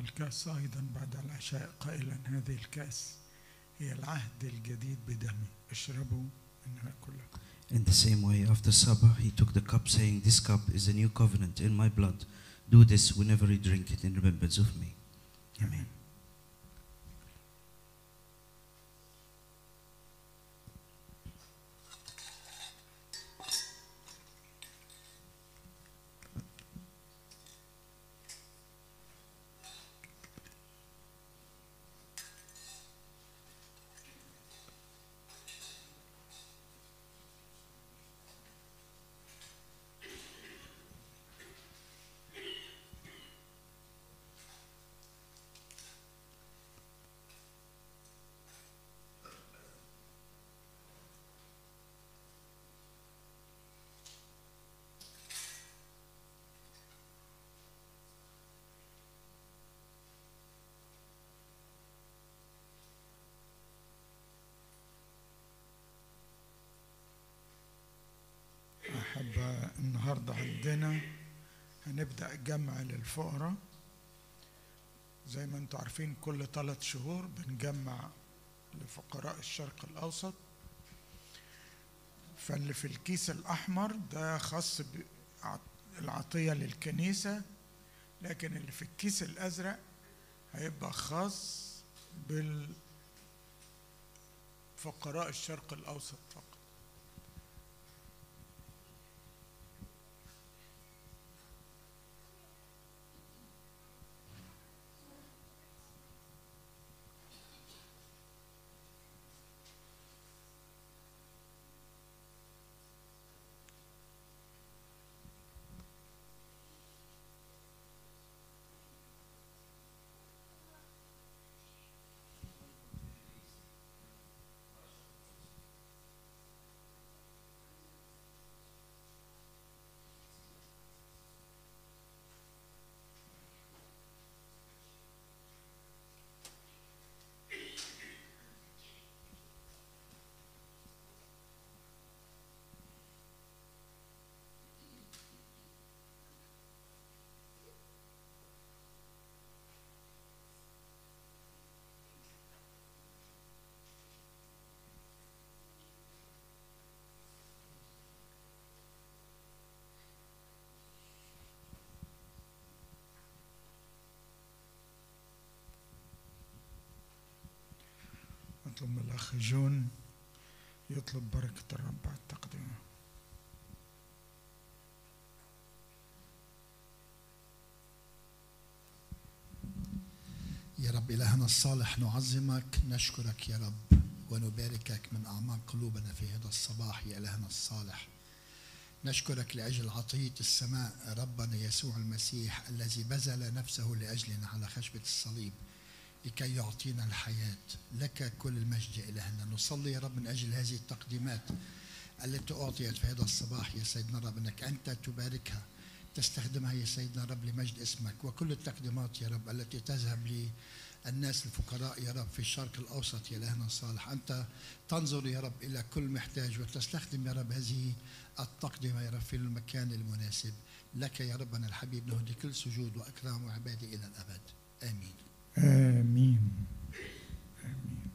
الكأس أيضا بعد العشاء قائلا هذه الكأس هي العهد الجديد بدمي اشربوا منها كلكم In the same way, after supper, he took the cup, saying, This cup is the new covenant in my blood. Do this whenever you drink it in remembrance of me. Amen. أحب النهاردة عندنا هنبدأ جمع للفقراء زي ما انتم عارفين كل ثلاث شهور بنجمع لفقراء الشرق الأوسط فاللي في الكيس الأحمر ده خاص بالعطية للكنيسة لكن اللي في الكيس الأزرق هيبقى خاص بالفقراء الشرق الأوسط فقط نطلب من الأخ جون يطلب بركة الرب على التقديم يا رب إلهنا الصالح نعظمك نشكرك يا رب ونباركك من أعماق قلوبنا في هذا الصباح يا إلهنا الصالح نشكرك لأجل عطية السماء ربنا يسوع المسيح الذي بذل نفسه لأجلنا على خشبة الصليب لكي يعطينا الحياة لك كل المجد يا إلهنا نصلي يا رب من أجل هذه التقديمات التي أعطيت في هذا الصباح يا سيدنا رب أنك أنت تباركها تستخدمها يا سيدنا رب لمجد اسمك وكل التقديمات يا رب التي تذهب للناس الفقراء يا رب في الشرق الأوسط يا إلهنا الصالح أنت تنظر يا رب إلى كل محتاج وتستخدم يا رب هذه التقدمة يا رب في المكان المناسب لك يا ربنا الحبيب نهدي كل سجود وإكرام وعبادة إلى الأبد آمين آمين آمين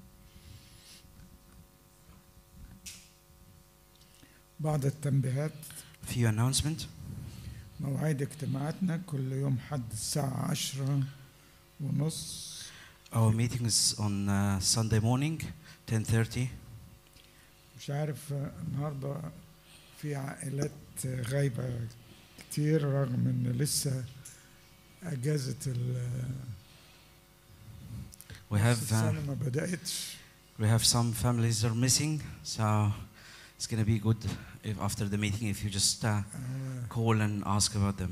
بعض التنبيهات Few announcement. مواعيد اجتماعاتنا كل يوم حد الساعة عشرة ونص Our meeting is on uh, Sunday morning, 10:30. مش عارف آه، النهاردة في عائلات آه، غايبة كتير رغم ان لسه اجازة ال- We have uh, السنة ما بدأتش we have some families are missing, so it's gonna be good if after the meeting if you just uh, آه، call and ask about them.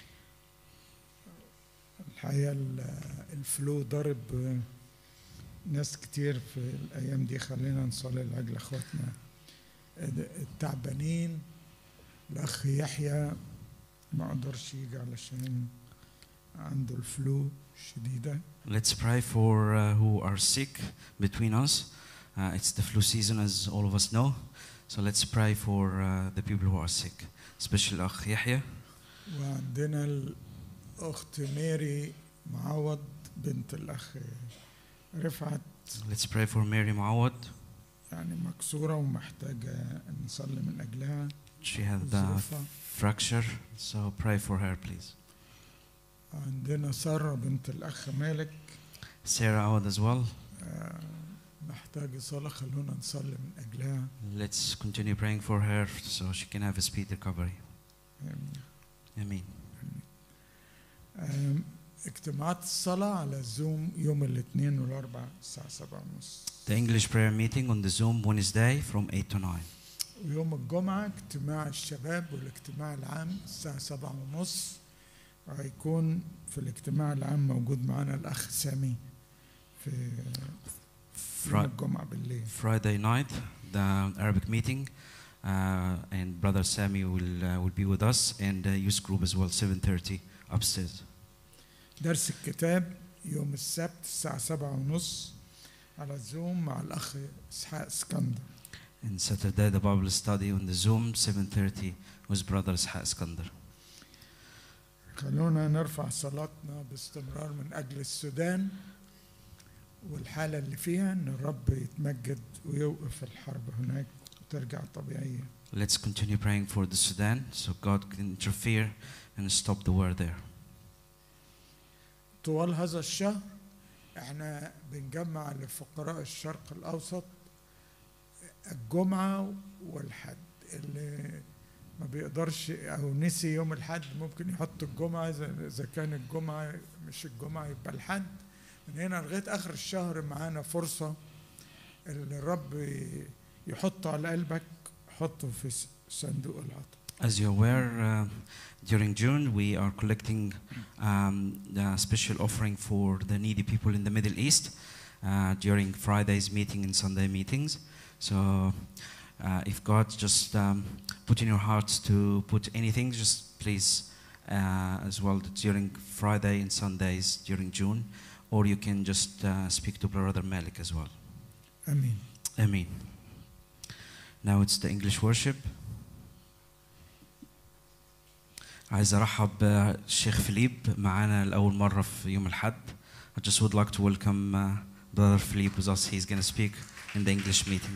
الحقيقة ال- الفلو ضرب آه، ناس كتير في الأيام دي خلينا نصلي لأجل إخواتنا التعبانين الأخ يحيى ما قدرش يجي علشان عنده الفلو شديدة Let's pray for uh, who are sick between us. Uh, it's the flu season, as all of us know. So let's pray for uh, the people who are sick, especially Akh Yahya. وعندنا الأخت ماري معوض بنت الأخ رفعت Let's pray for Mary Mawad. يعني مكسورة ومحتاجة نصلي من أجلها She had a ظروفها fracture, so pray for her, please. عندنا سارة بنت الأخ مالك Sarah Awad as well. آه، محتاجة صلاة خلونا نصلي من أجلها Let's continue praying for her so she can have a speed recovery. Amen. آم، اجتماعات الصلاة على زوم يوم الاثنين والأربع الساعة سبعة ونص The English prayer meeting on the Zoom Wednesday from 8 to 9. ويوم الجمعة اجتماع الشباب والاجتماع العام الساعة سبعة ونص وهيكون في الاجتماع العام موجود معنا الأخ سامي في يوم Fri- الجمعة بالليل Friday night, the Arabic meeting, uh, and Brother Sami will, uh, will be with us, and uh, youth group as well, 7.30 upstairs. درس الكتاب يوم السبت الساعة سبعة ونص على الزوم مع الأخ إسحاق اسكندر And Saturday, the Bible study on the Zoom, 7.30, with Brother Ishaq Iskandar. خلونا نرفع صلاتنا باستمرار من أجل السودان والحالة اللي فيها إن الرب يتمجد ويوقف الحرب هناك وترجع طبيعية Let's continue praying for the Sudan, so God can interfere and stop the war there. طوال هذا الشهر احنا بنجمع لفقراء الشرق الأوسط الجمعة والحد اللي ما بيقدرش أو نسي يوم الحد ممكن يحط الجمعة إذا إذا كان الجمعة مش الجمعة يبقى الحد من هنا لغاية آخر الشهر معانا فرصة اللي الرب يحطه على قلبك حطه في صندوق العطاء As you're aware, uh, during June we are collecting um, a special offering for the needy people in the Middle East uh, during Friday's meeting and Sunday meetings. So, uh, if God just um, put in your hearts to put anything, just please uh, as well during Friday and Sundays during June, or you can just uh, speak to Brother Malik as well. آمين Amen. Now it's the English worship. عايز ارحب بالشيخ فيليب معانا لاول مره في يوم الاحد. I just would like to welcome uh, brother Philippe with us. He's going to speak in the English meeting.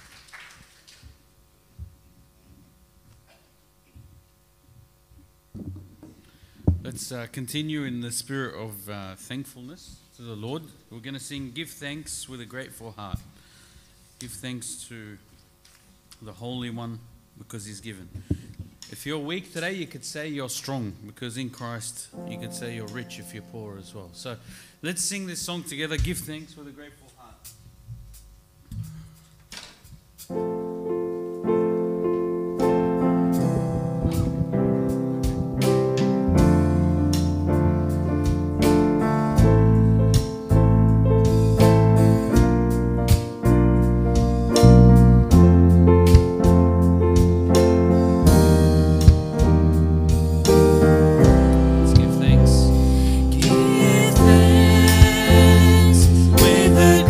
Let's uh, continue in the spirit of uh, thankfulness to the Lord. We're going to sing Give Thanks with a Grateful Heart. Give thanks to the Holy One because He's given. If you're weak today, you could say you're strong because in Christ you could say you're rich if you're poor as well. So let's sing this song together. Give thanks with a grateful heart. Let's give thanks. Give thanks with a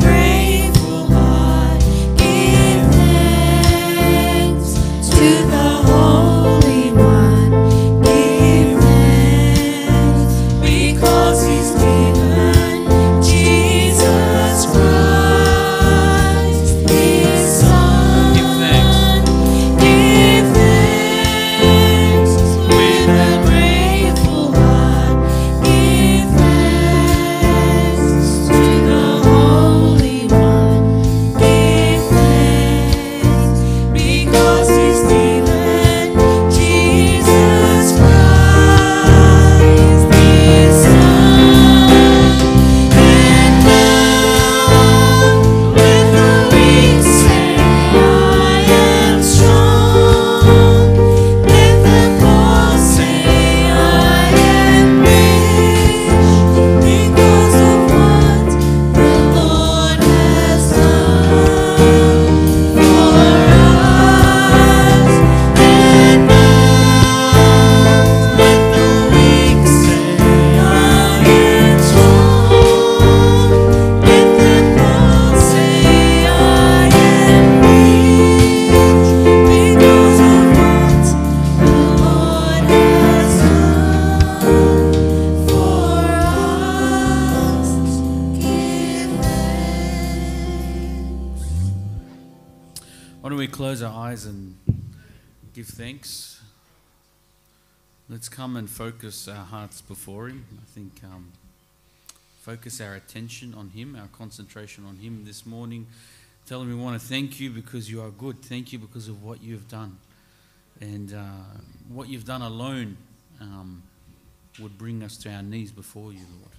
eyes and give thanks. Let's come and focus our hearts before Him. I think um, focus our attention on Him, our concentration on Him this morning. Tell Him we want to thank you because you are good. Thank you because of what you've done. And uh, what you've done alone um, would bring us to our knees before you, Lord.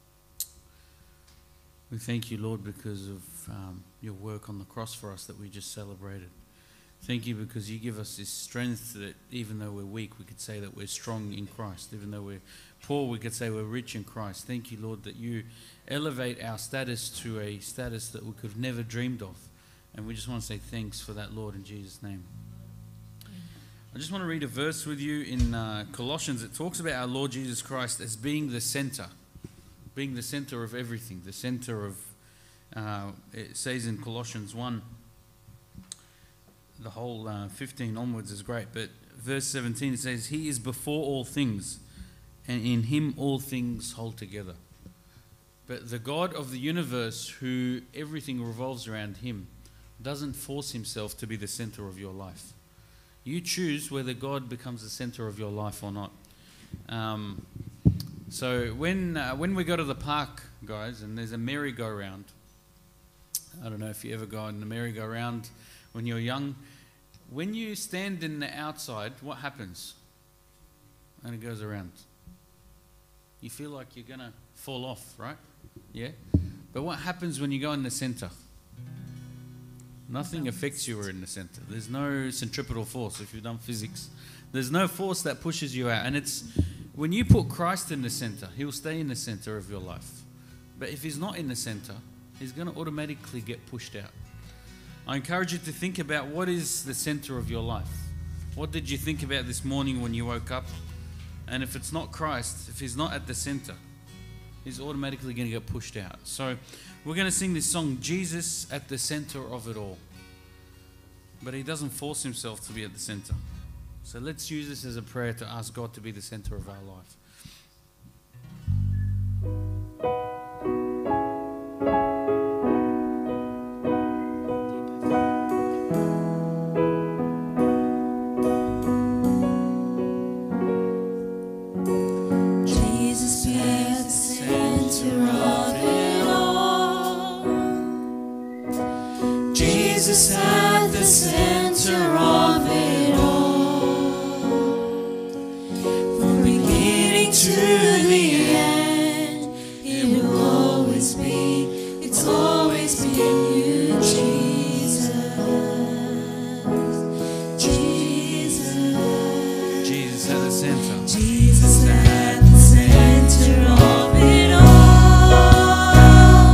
We thank you, Lord, because of um, your work on the cross for us that we just celebrated. Thank you because you give us this strength that even though we're weak, we could say that we're strong in Christ. Even though we're poor, we could say we're rich in Christ. Thank you, Lord, that you elevate our status to a status that we could have never dreamed of. And we just want to say thanks for that, Lord, in Jesus' name. I just want to read a verse with you in uh, Colossians. It talks about our Lord Jesus Christ as being the center, being the center of everything, the center of, uh, it says in Colossians 1 the whole uh, 15 onwards is great, but verse 17 it says, He is before all things, and in Him all things hold together. But the God of the universe, who everything revolves around Him, doesn't force Himself to be the center of your life. You choose whether God becomes the center of your life or not. Um, so when uh, when we go to the park, guys, and there's a merry-go-round. I don't know if you ever go on the merry-go-round when you're young. When you stand in the outside, what happens? And it goes around. You feel like you're going to fall off, right? Yeah? But what happens when you go in the center? Nothing affects you in the center. There's no centripetal force if you've done physics. There's no force that pushes you out. And it's when you put Christ in the center, he'll stay in the center of your life. But if he's not in the center, he's going to automatically get pushed out. I encourage you to think about what is the center of your life. What did you think about this morning when you woke up? And if it's not Christ, if he's not at the center, he's automatically going to get pushed out. So we're going to sing this song, Jesus at the center of it all. But he doesn't force himself to be at the center. So let's use this as a prayer to ask God to be the center of our life. Jesus at the center of it all. Jesus at the center of it all. From beginning to the end, it will always be, it's always been you, Jesus. Jesus. Jesus at the center. Jesus at the center of it all.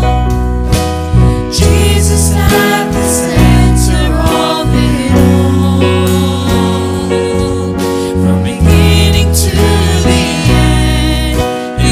Jesus at the center of it all. From beginning to the end,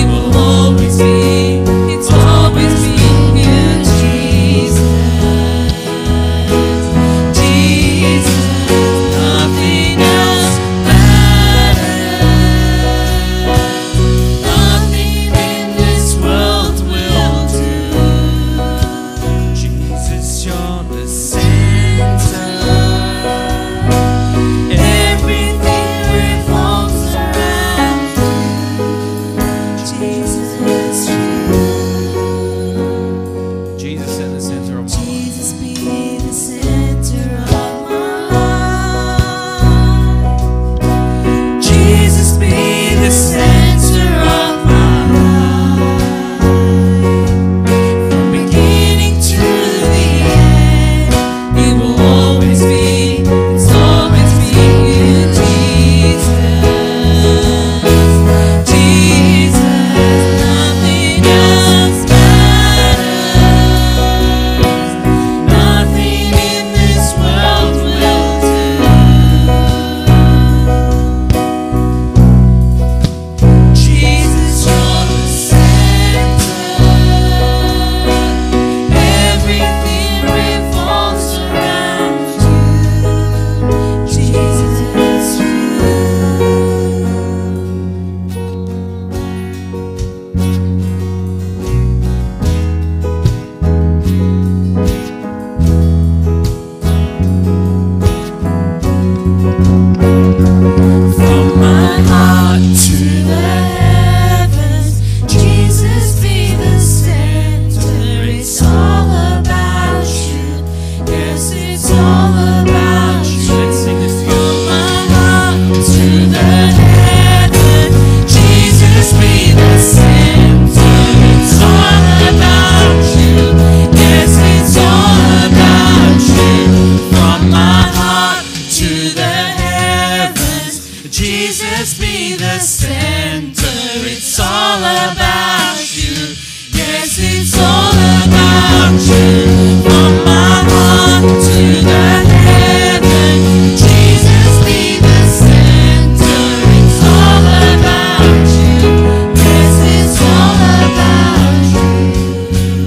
From my heart to the heavens, Jesus be the center. It's all about you. Yes, it's all about you. Let's sing this together. From my heart to the heavens, Jesus be the center. It's all about you. Yes, it's all about you. From my heart to the heavens, Jesus be the center. It's all about you. Yes, it's all about you. From my heart to the heavens, Jesus be the center. It's all about you. Yes, it's all about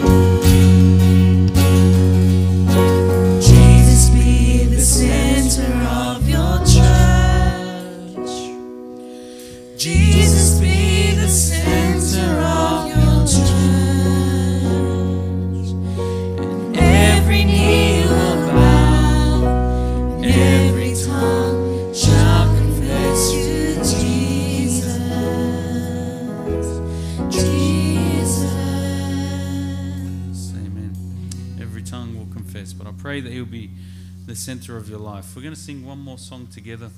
you. Jesus be the center of your church. Jesus be the center of your church. And every knee will bow, and every tongue shall confess you, Jesus. Jesus. Amen. Every tongue will confess, but I pray that He'll be the center of your life. We're going to sing one more song together.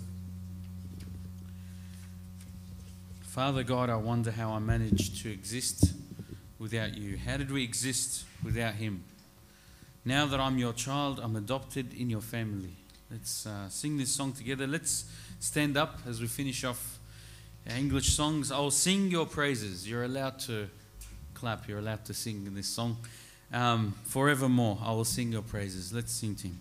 Father God, I wonder how I managed to exist without you. How did we exist without Him? Now that I'm your child, I'm adopted in your family. Let's uh, sing this song together. Let's stand up as we finish off our English songs. I'll sing your praises. You're allowed to clap, you're allowed to sing in this song. Um, forevermore, I will sing your praises. Let's sing to Him.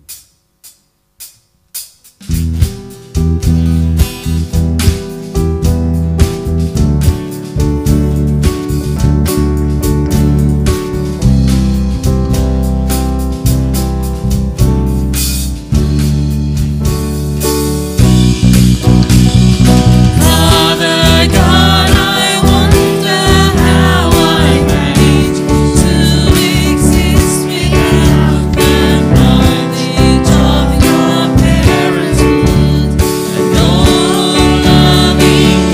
Father God, I wonder how I managed to exist without the knowledge of your parenthood and your loving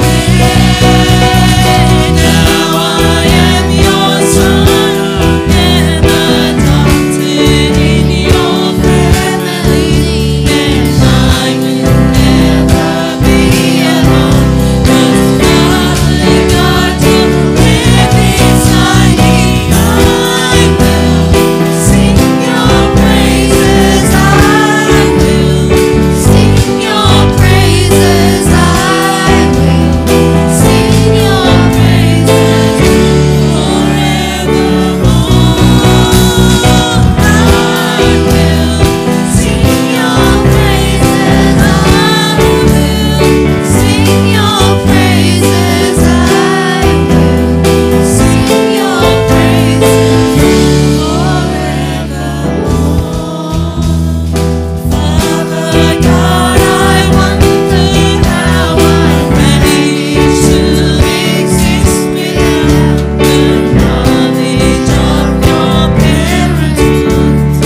care. Now I am your son, am adopted in your family, and I will never be alone. Sing your praises, I will sing your praises forevermore. Father God, I wonder how I managed to exist without the knowledge of your parenthood,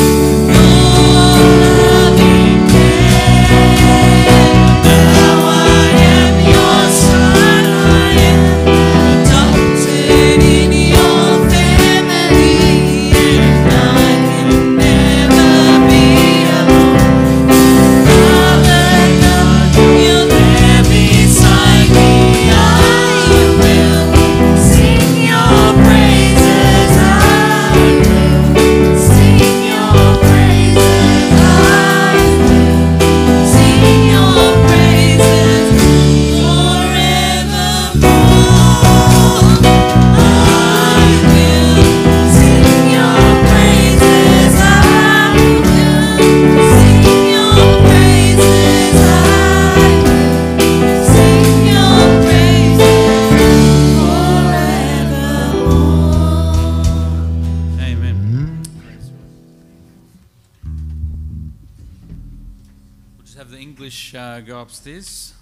your loving care. Now I am your son, I am adopted in your family, and I will never be alone. Father God, you're there beside me. I will sing your praises. I will sing your praises. I will sing your praises forevermore. I will sing your praises. I will sing your praises. I will sing your praises forevermore. Amen. We'll just have the English uh, go upstairs.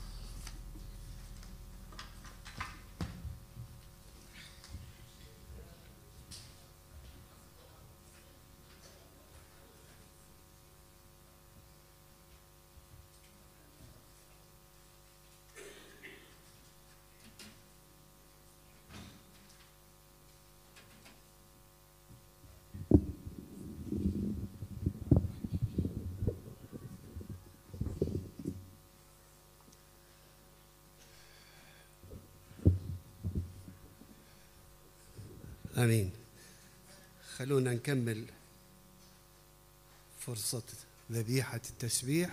امين خلونا نكمل فرصه ذبيحه التسبيح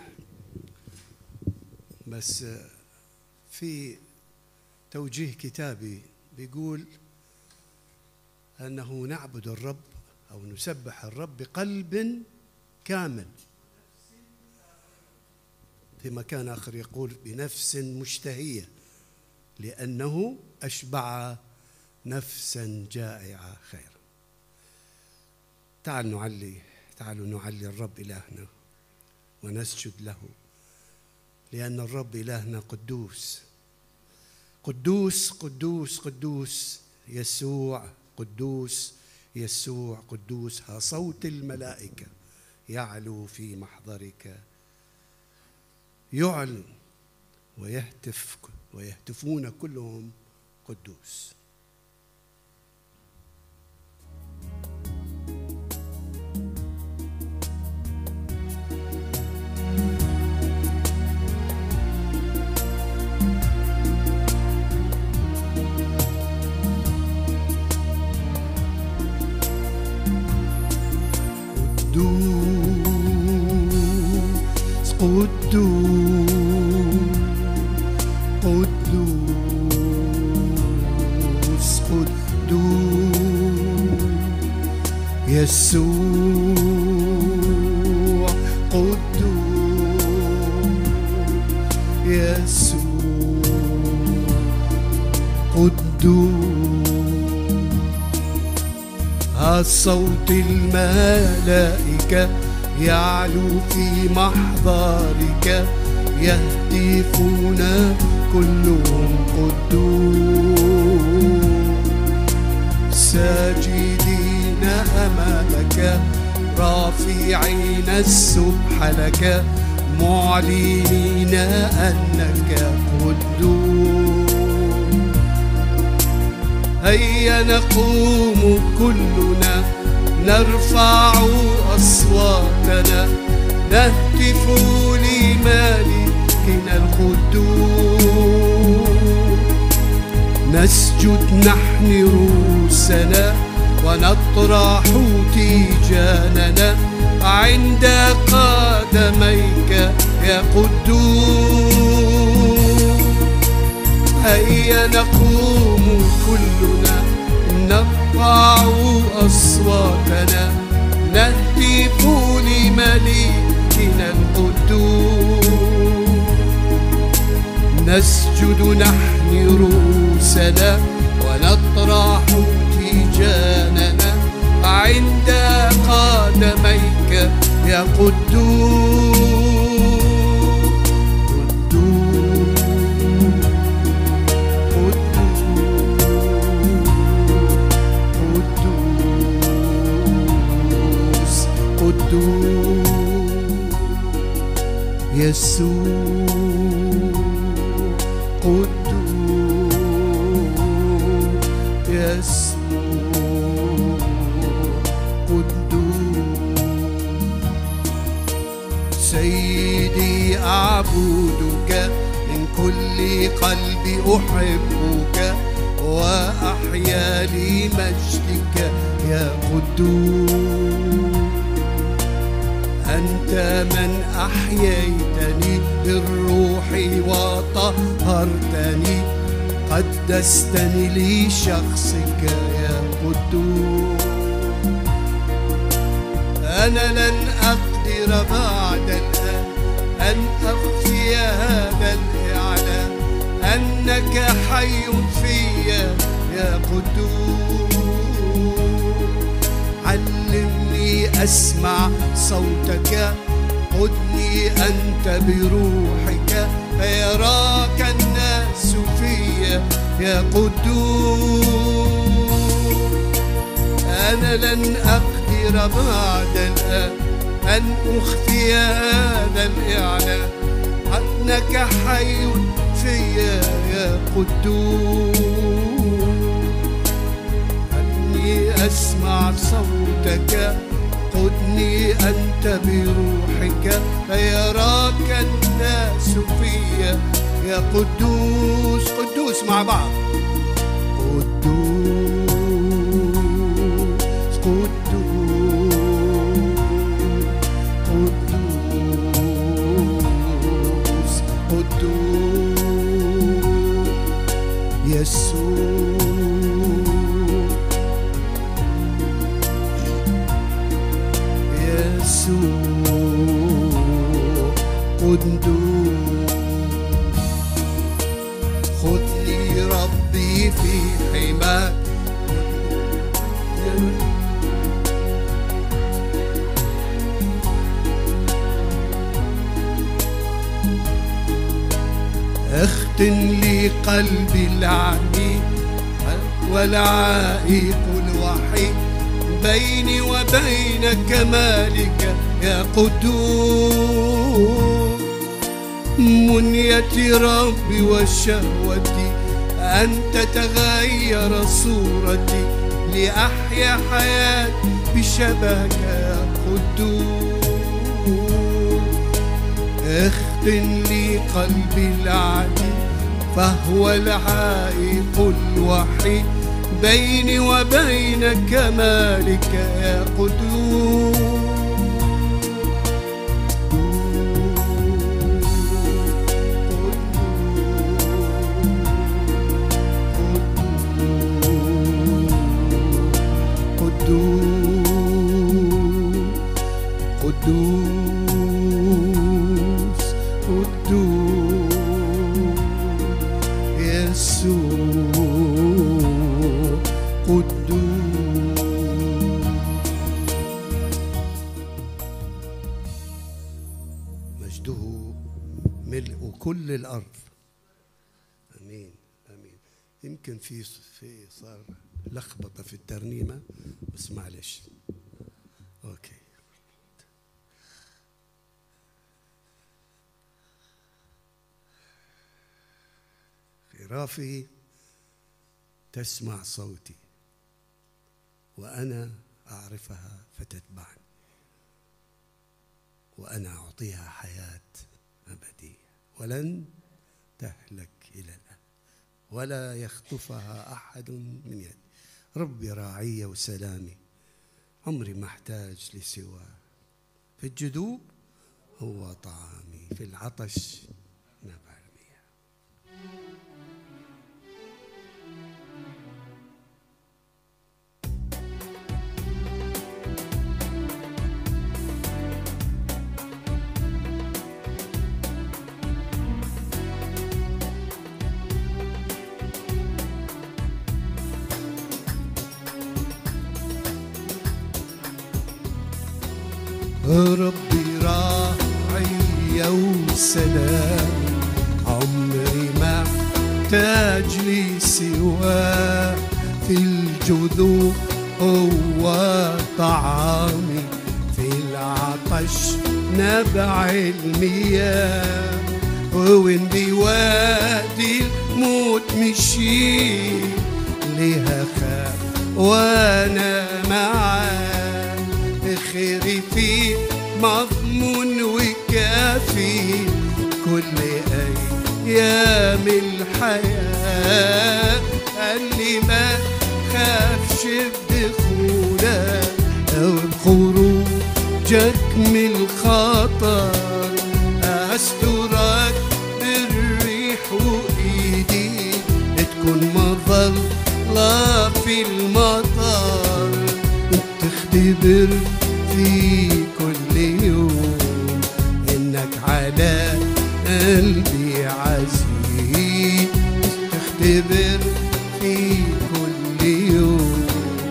بس في توجيه كتابي بيقول انه نعبد الرب او نسبح الرب بقلب كامل في مكان اخر يقول بنفس مشتهيه لانه اشبع نفسا جائعه خيرا تعال نعلي تعالوا نعلي الرب الهنا ونسجد له لان الرب الهنا قدوس قدوس قدوس قدوس يسوع قدوس يسوع قدوس ها صوت الملائكه يعلو في محضرك يعلن ويهتف ويهتفون كلهم قدوس قدوس قدوس قدوس قدوس يسوع قدوس يسوع قدوس الصوت الملائكة يعلو في محضرك يهتفون كلهم قدوس ساجدين أمامك رافعين السبح لك معلنين أنك قدوس هيا نقوم كلنا نرفع أصواتنا نهتف لمالكنا القدوس نسجد نحن رؤوسنا ونطرح تيجاننا عند قدميك يا قدوس هيا نقوم كلنا نرفع أصواتنا نهتف لمليكنا القدوس نسجد نحن رؤوسنا ونطرح تيجاننا عند قدميك يا قدوس قدوس قدوس قدوس يسوع قدوس يسوع قدوس سيدي أعبدك من كل قلبي أحبك وأحيا لمجدك يا قدوس أنت من أحييتني بالروح وطهرتني قدستني لشخصك يا قدوس أنا لن أقدر بعد الآن أن أخفي هذا الإعلان أنك حي فيا يا قدوس علمني أسمع صوتك قدني أنت بروحك فيراك الناس فيا يا قدوس أنا لن أقدر بعد الآن أن أخفي هذا الإعلان أنك حي فيا يا قدوس أني أسمع صوتك قدني أنت بروحك فيراك الناس فيا يا قدوس قدوس مع بعض قدوس قدوس يسوع يسوع قدوس خذني ربي في حماك اختن لي قلبي العنيد والعائق الوحيد بيني وبين كمالك يا قدوس منيتي ربي وشهوتي أن تتغير صورتي لأحيا حياتي بشبهك يا قدوس اختن لي قلبي العديد فهو العائق الوحيد بيني وبين كمالك يا قدوس قدوس قدوس يسوع قدوس مجده ملء كل الارض امين امين يمكن في في صار لخبطه في الترنيمه بس معلش اوكي خرافي تسمع صوتي وانا اعرفها فتتبعني وانا اعطيها حياه ابديه ولن تهلك الى الابد ولا يخطفها احد من يدي ربي راعي وسلامي عمري ما احتاج لسواه في الجدوب هو طعامي في العطش نبع المياه ربي راعي وسلام عمري ما احتاج لي سواه في الجذوب هو طعامي في العطش نبع المياه وين بوادي الموت مشيت ليها خاف وانا معاه خيري فيه مضمون وكافي كل ايام الحياه قال لي ما خافش بدخولك او بخروجك من الخطر استرك بالريح وايدي تكون مظلة في المطر تختبر في كل يوم انك على قلبي عزيز تختبر في كل يوم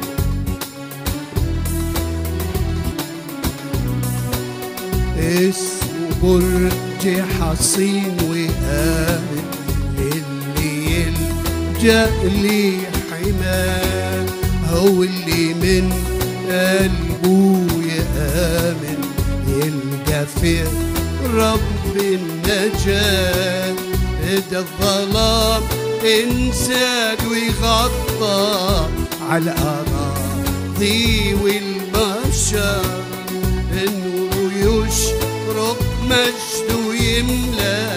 اسمه برج حصين وآمن اللي يلجأ لي حماه هو اللي من قلبه يآمن يلقى في رب النجاة ده الظلام انساد ويغطى على الأراضي والبشر النور يشرق مجده يملى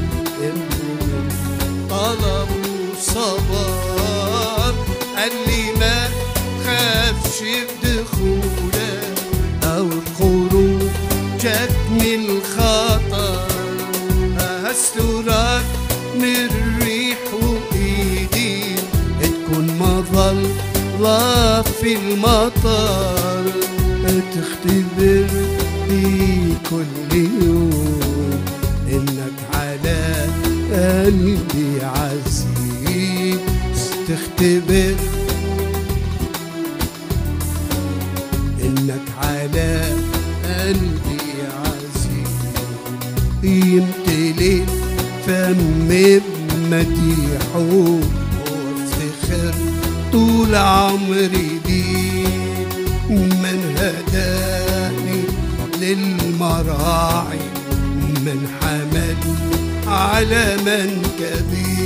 طلب وصبر قال لي ما خافش بدخولك او خروجك من الخطر استرك من الريح وايدي تكون مظلة في المطر تختبر في كل يوم انك على قلبي عزيز تختبر انك على قلبي عزيز يمتلي فم بمديحه وافتخر طول عمري بيه من هداني للمراعي من حمل على منكبي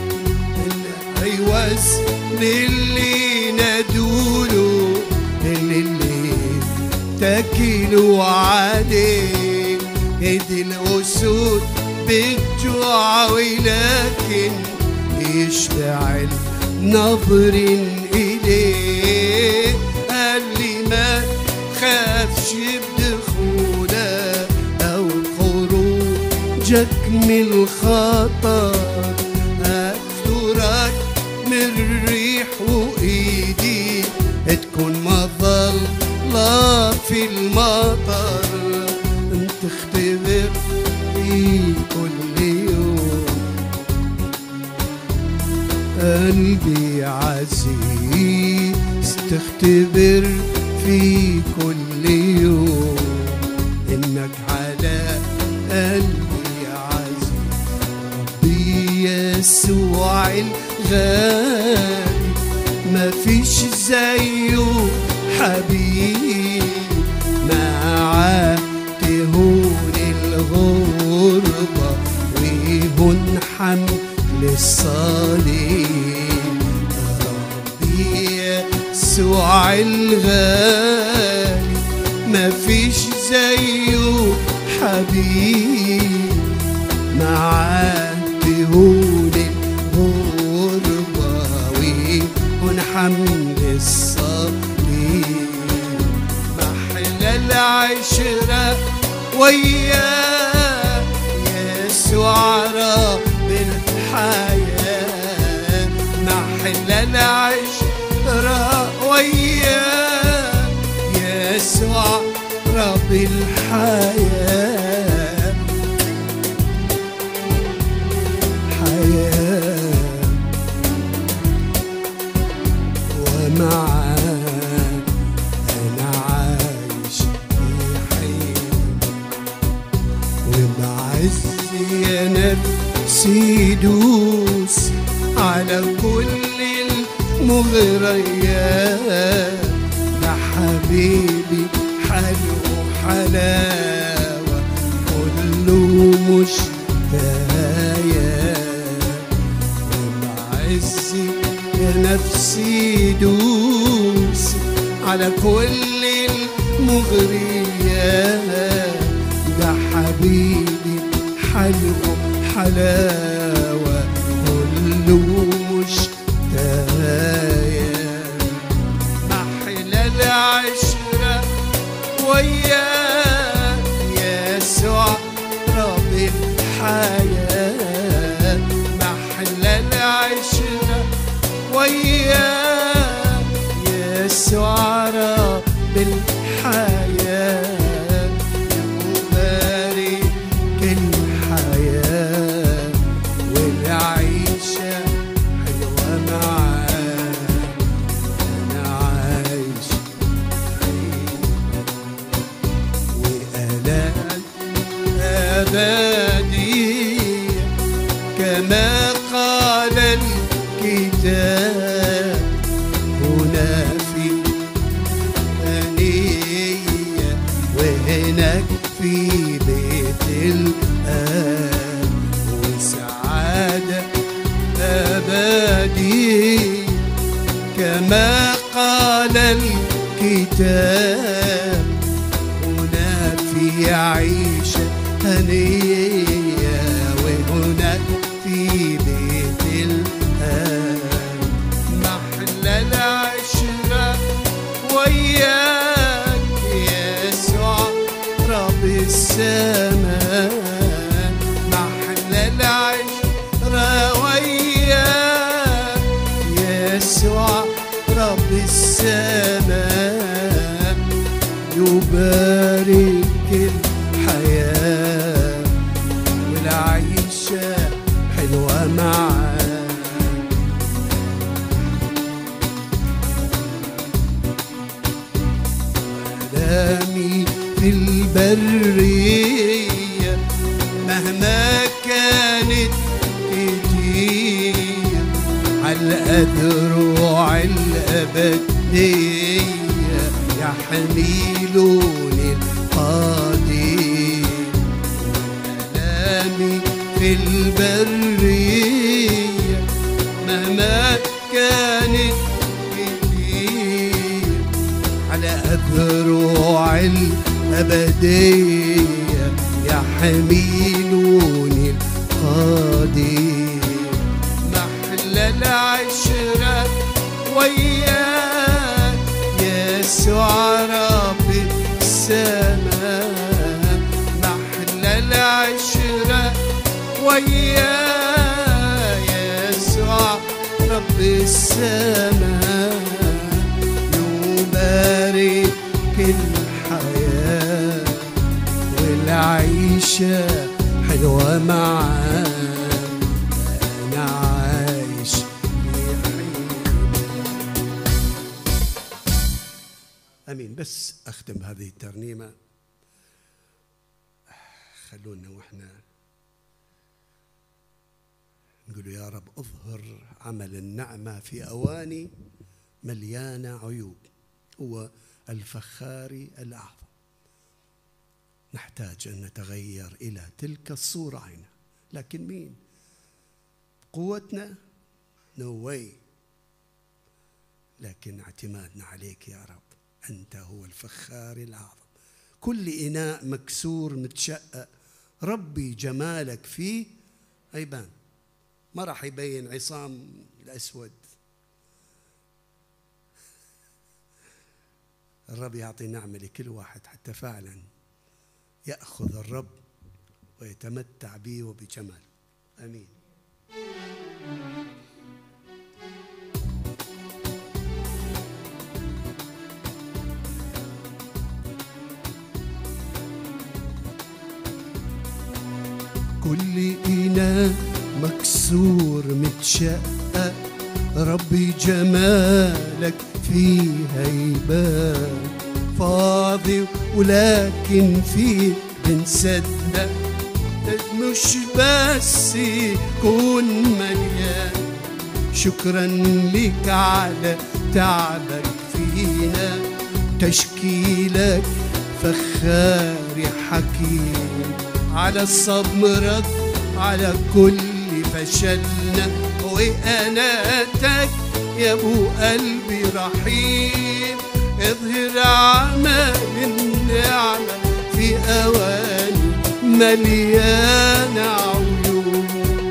العوز للي ندوله للي تكلوا عليه ايدي الاسود بالجوع ولكن يشتعل نظر اليه قال لي ما خافش بدخوله او خروجك من الخطر أسترك من الريح وإيدي تكون مظلة في المطر تختبر في كل يوم قلبي عزيز تختبر في كل يوم إنك على قلبي عزيز ربي يسوع الغالي ما فيش زيه حبيب معاه تهون الغربة ويهون حمل الصليب ربي يسوع الغالي ما فيش زيه حبيب معاه تهون الغربة ويهون حمل الصليب محلى العشرة وياه يسوع رب الحياة محلى العشرة وياه يسوع رب الحياة حياة ومعاك أنا عايش في حين وبعزي يا نفسي دوس على كل المغريات يا حبيبي حلو حلاوة كله مشتايات وبعزي يا نفسي دوس على كل المغريات ده حبيبي حلو حلاوة كله مشتايات محلى العشرة وياه يسوع رب الحياة محلى العشرة وياه يسوع رب الحياة مبارك الحياة والعيشة حلوة معاه أنا عايش وآلام أبدية كما قال الكتاب هنا في ثانية وهناك في بيت الآب وسعادة أبدية كما قال الكتاب هنا في عيشة هنية وهناك في بيت الآب محلى العشرة وياك يسوع رب السماء محلى السماء يبارك الحياة والعيشة حلوة معاه آلامي في البرية مهما كانت كتير على الأذرع الأبدية يحملوني القدير آلامي في البرية مهما كانت كتير على أذرع الأبدية يحملوني القدير محلى العشرة وياك يسوع رب السماء محلى العشرة وياك يسوع رب السماء يبارك الحياة والعيشة حلوة معاه أنا عايش أمين بس أختم هذه الترنيمة خلونا وإحنا نقول يا رب اظهر عمل النعمة في أواني مليانة عيوب هو الفخاري الأعظم نحتاج أن نتغير إلى تلك الصورة عينها لكن مين قوتنا نو no لكن اعتمادنا عليك يا رب أنت هو الفخار الأعظم كل إناء مكسور متشقق ربي جمالك فيه هيبان ما راح يبين عصام الأسود الرب يعطي نعمة لكل واحد حتى فعلا يأخذ الرب ويتمتع به وبجمال آمين كل إناء مكسور متشقق ربي جمالك فيه هيبان فاضي ولكن فيه بنصدق مش بس يكون مليان شكرا لك على تعبك فينا تشكيلك فخاري حكيم على الصبر على كل فشلنا وأناتك يا ابو قلبي رحيم اظهر عمل النعمة في أواني مليانة عيون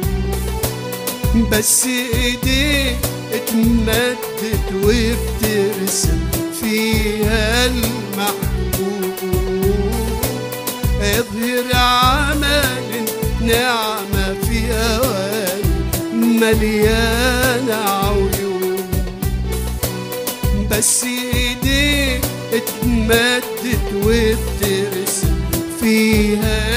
بس ايديك اتمدت وبترسم فيها المحبوب اظهر عمل نعمة في أواني مليانة عيون بس ايديك اتمدت وبترسم فيها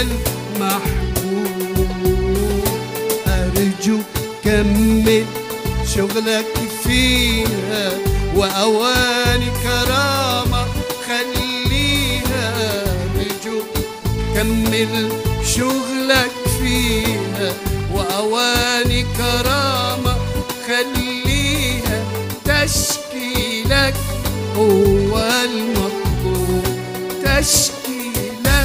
المحبوب أرجو كمل شغلك فيها وأواني كرامة خليها أرجو كمل شغلك فيها وأواني كرامة خليها تشكيلك هو المطلوب تشكيلك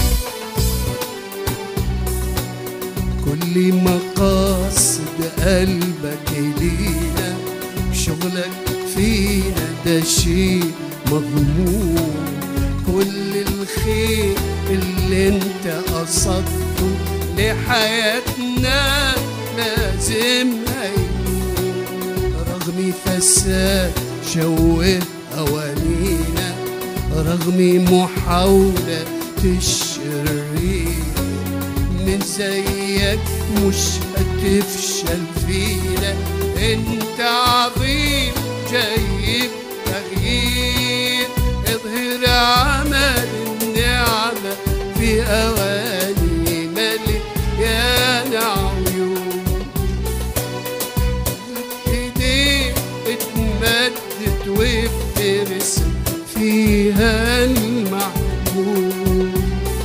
كل مقاصد قلبك لينا شغلك فينا ده شيء مضمون كل الخير اللي انت قصدته لحياتنا لازم هيكون رغم فساد شوه أوانينا رغم محاولة الشرير من زيك مش هتفشل فينا انت عظيم جايب تغيير جديد اظهر عمل النعمة في أواني مليانة عيون ايديك اتمدت وبترسم فيها المحبوب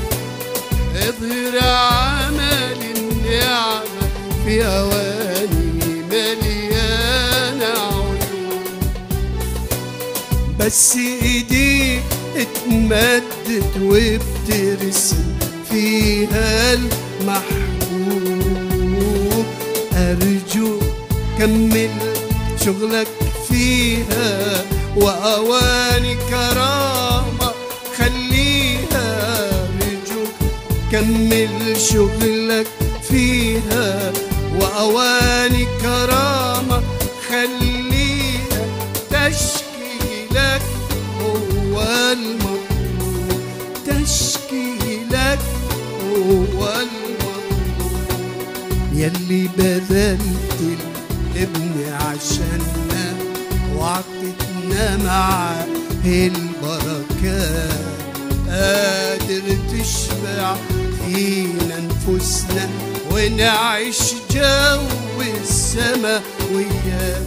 اظهر عمل النعمة في أواني مليانة عيون بس ايديك اتمدت وبترسم فيها المحبوب أرجو كمل شغلك فيها وأواني كرامة خليها أرجوك كمل شغلك فيها وأواني كرامة خليها تشكيلك هو المطلوب تشكيلك هو المطلوب يلي بذلت الابن عشاننا وعطتنا معاه البركات قادر تشبع فينا نفوسنا ونعيش جو السما وياك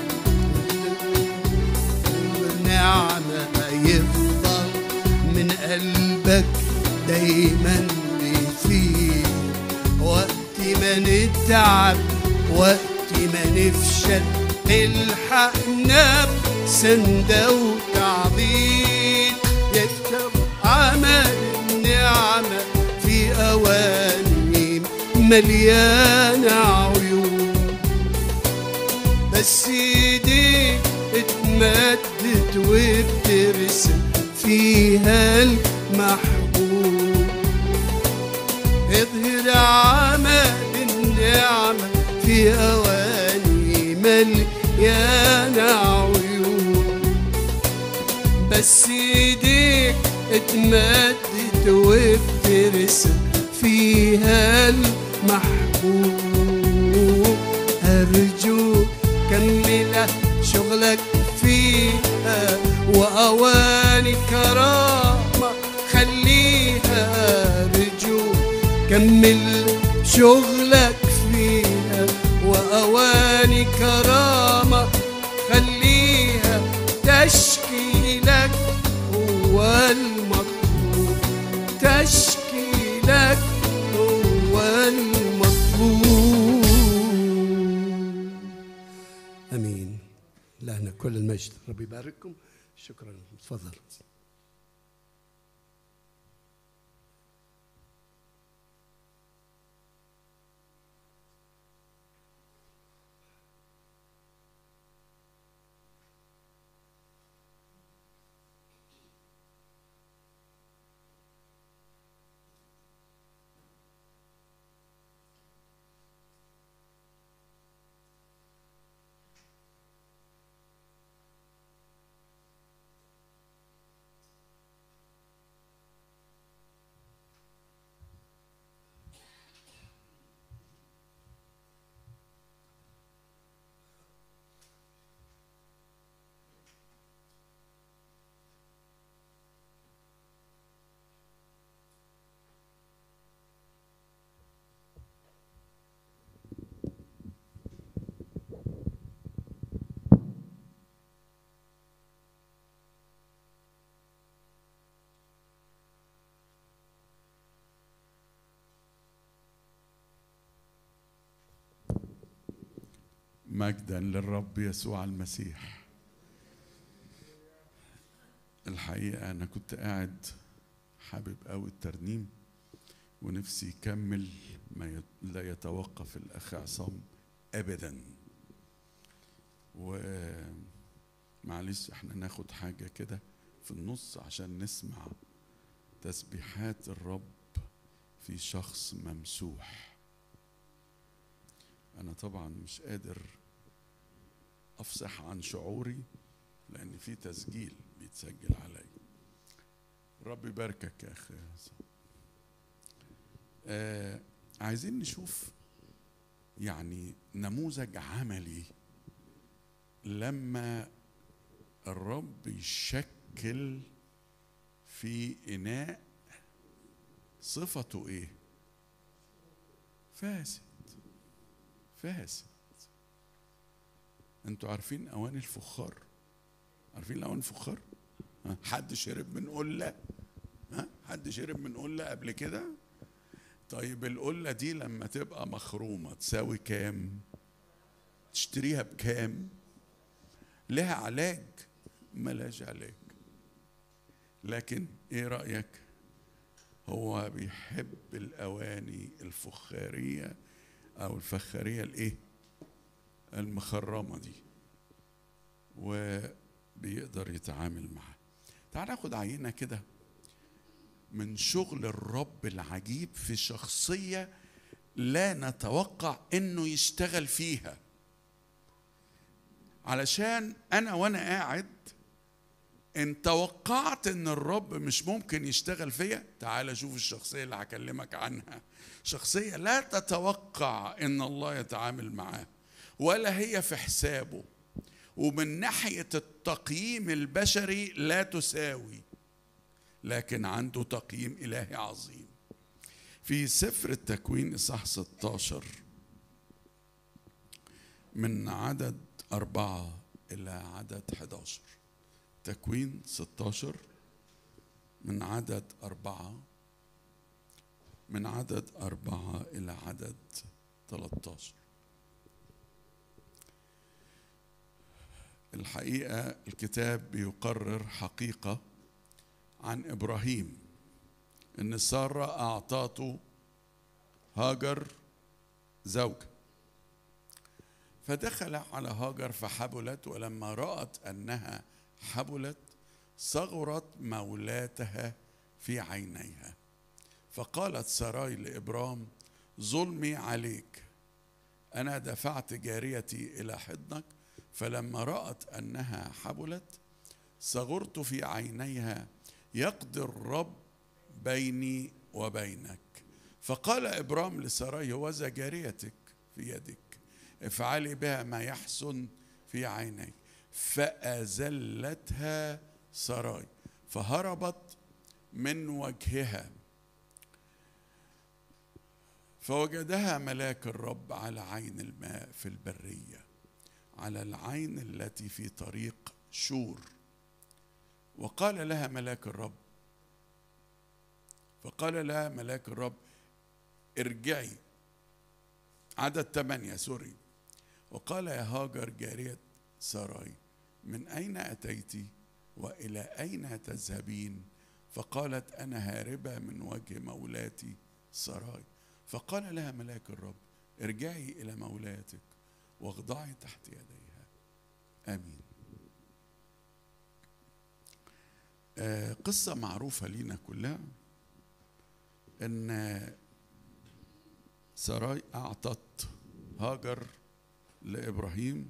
والنعمة يفضل من قلبك دايما بيفيد وقت ما نتعب وقت ما نفشل الحقنا بسندة وتعبيد يكتب عمل النعمة في أواني مليانة عيون بس ايديك اتمدت وبترسم فيها المحبوب اظهر عمل النعمة في أواني مليانة عيون بس ايديك اتمدت وبترسم فيها المحبوب أرجوك كمل شغلك فيها وأواني كرامة خليها أرجوك كمل شغلك فيها وأواني كرامة خليها تشكيلك هو المطلوب تشكيلك هو المطلوب امين لنا كل المجد ربي يبارككم شكرا تفضل مجدا للرب يسوع المسيح الحقيقة أنا كنت قاعد حابب أوي الترنيم ونفسي يكمل ما يت- لا يتوقف الأخ عصام أبدا ومعلش احنا ناخد حاجة كده في النص عشان نسمع تسبيحات الرب في شخص ممسوح أنا طبعا مش قادر أفصح عن شعوري لأن في تسجيل بيتسجل علي رب يباركك يا أخي عصام. آه عايزين نشوف يعني نموذج عملي لما الرب يشكل في اناء صفته ايه فاسد فاسد انتوا عارفين اواني الفخار عارفين الاواني الفخار ها؟ حد شرب من قله ها حد شرب من قله قبل كده طيب القله دي لما تبقى مخرومه تساوي كام تشتريها بكام لها علاج ملاش علاج لكن ايه رايك هو بيحب الاواني الفخاريه او الفخاريه الايه المخرمه دي وبيقدر يتعامل معها تعال ناخد عينه كده من شغل الرب العجيب في شخصيه لا نتوقع انه يشتغل فيها علشان انا وانا قاعد ان توقعت ان الرب مش ممكن يشتغل فيا تعال شوف الشخصيه اللي هكلمك عنها شخصيه لا تتوقع ان الله يتعامل معاه ولا هي في حسابه ومن ناحيه التقييم البشري لا تساوي لكن عنده تقييم الهي عظيم في سفر التكوين اصحاح 16 من عدد أربعة إلى عدد 11 تكوين 16 من عدد أربعة من عدد أربعة إلى عدد 13 الحقيقة الكتاب بيقرر حقيقة عن إبراهيم إن سارة أعطاته هاجر زوجة فدخل على هاجر فحبلت ولما رأت أنها حبلت صغرت مولاتها في عينيها فقالت سراي لإبرام ظلمي عليك أنا دفعت جاريتي إلى حضنك فلما رأت أنها حبلت صغرت في عينيها يقضي الرب بيني وبينك فقال إبرام لسراي هوذا جاريتك في يدك افعلي بها ما يحسن في عينيك فأزلتها سراي فهربت من وجهها فوجدها ملاك الرب على عين الماء في البرية على العين التي في طريق شور وقال لها ملاك الرب فقال لها ملاك الرب ارجعي عدد ثمانية سوري وقال يا هاجر جارية ساراي من أين أتيت وإلى أين تذهبين فقالت أنا هاربة من وجه مولاتي ساراي فقال لها ملاك الرب ارجعي إلى مولاتك واخضعي تحت يديها آمين آه قصة معروفة لينا كلها إن سراي أعطت هاجر لإبراهيم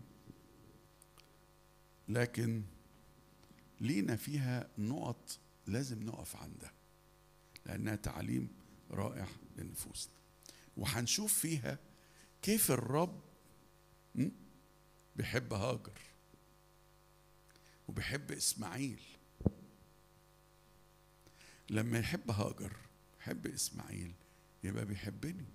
لكن لينا فيها نقط لازم نقف عندها لأنها تعليم رائع لنفوسنا وهنشوف فيها كيف الرب م? بيحب هاجر وبيحب إسماعيل لما يحب هاجر يحب إسماعيل يبقى بيحبني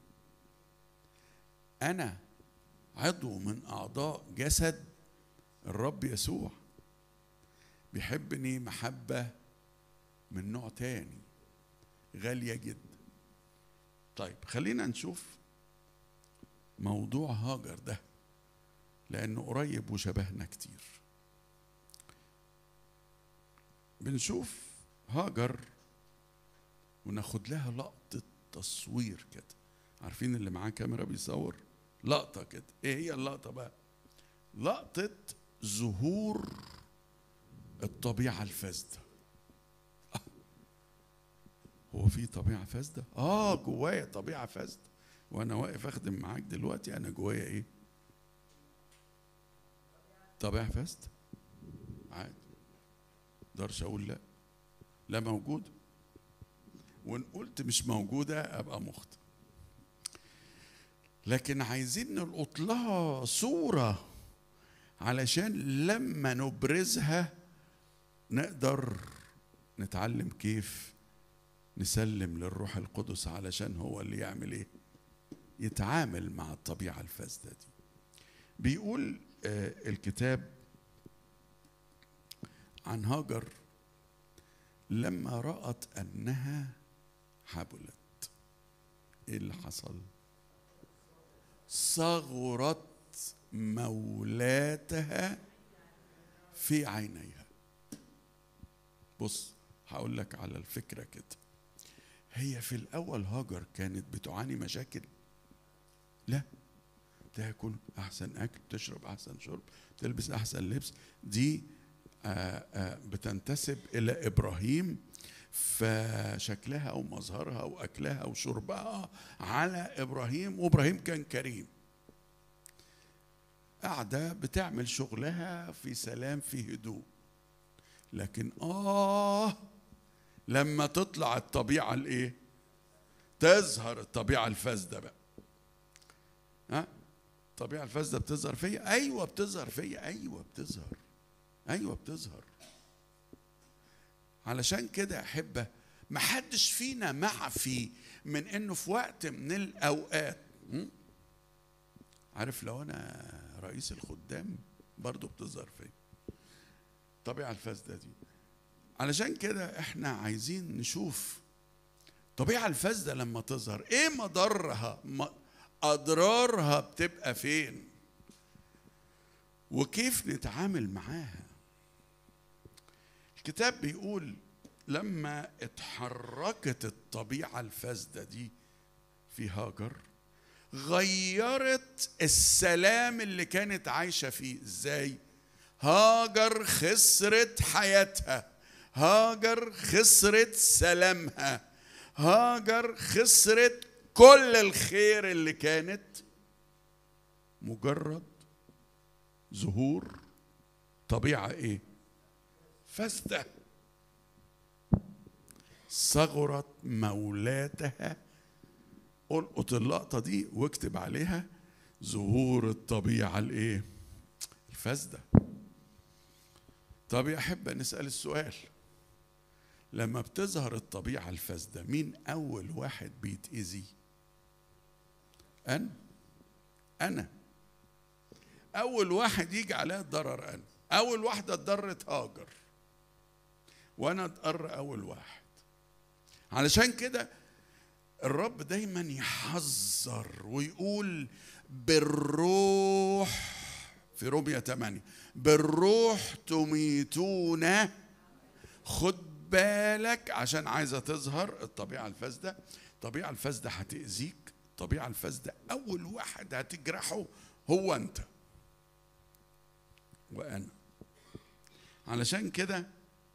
أنا عضو من أعضاء جسد الرب يسوع بيحبني محبة من نوع تاني غالية جدا طيب خلينا نشوف موضوع هاجر ده لأنه قريب وشبهنا كتير بنشوف هاجر وناخد لها لقطة تصوير كده عارفين اللي معاه كاميرا بيصور لقطة كده ايه هي اللقطة بقى لقطة ظهور الطبيعة الفاسدة آه. هو في طبيعة فاسدة؟ اه جوايا طبيعة فاسدة وانا واقف اخدم معاك دلوقتي انا جوايا ايه؟ طبيعة فاسدة عادي مقدرش اقول لا لا موجودة وان قلت مش موجودة ابقى مخطئ لكن عايزين نلقط لها صورة علشان لما نبرزها نقدر نتعلم كيف نسلم للروح القدس علشان هو اللي يعمل ايه يتعامل مع الطبيعة الفاسدة دي بيقول آه الكتاب عن هاجر لما رأت أنها حبلت إيه اللي حصل؟ صغرت مولاتها في عينيها بص هقول لك على الفكرة كده هي في الأول هاجر كانت بتعاني مشاكل لا تاكل أحسن أكل تشرب أحسن شرب تلبس أحسن لبس دي آآ آآ بتنتسب إلى إبراهيم فشكلها ومظهرها وأكلها وشربها على إبراهيم وإبراهيم كان كريم قاعدة بتعمل شغلها في سلام في هدوء لكن آه لما تطلع الطبيعة الإيه؟ تظهر الطبيعة الفاسدة بقى ها؟ الطبيعة الفاسدة بتظهر فيا؟ أيوه بتظهر فيا أيوه بتظهر أيوه بتظهر علشان كده يا أحبة محدش فينا معفي من إنه في وقت من الأوقات م? عارف لو أنا رئيس الخدام برضه بتظهر فيا الطبيعة الفاسدة دي علشان كده احنا عايزين نشوف الطبيعة الفاسدة لما تظهر ايه مضرها م- اضرارها بتبقى فين وكيف نتعامل معاها الكتاب بيقول لما اتحركت الطبيعة الفاسدة دي في هاجر غيرت السلام اللي كانت عايشة فيه ازاي هاجر خسرت حياتها هاجر خسرت سلامها هاجر خسرت كل الخير اللي كانت مجرد ظهور طبيعة ايه فاسدة صغرت مولاتها القط اللقطة دي واكتب عليها ظهور الطبيعة الايه الفاسدة طب يا أحبة نسأل السؤال لما بتظهر الطبيعة الفاسدة مين أول واحد بيتأذي؟ أنا أنا أول واحد يجي عليها الضرر أنا أول واحدة اتضرت هاجر وأنا اتضر أول واحد علشان كده الرب دايما يحذر ويقول بالروح في رومية 8 بالروح تميتون خد بالك عشان عايزه تظهر الطبيعه الفاسده الطبيعه الفاسده هتاذيك الطبيعه الفاسده اول واحد هتجرحه هو انت وانا علشان كده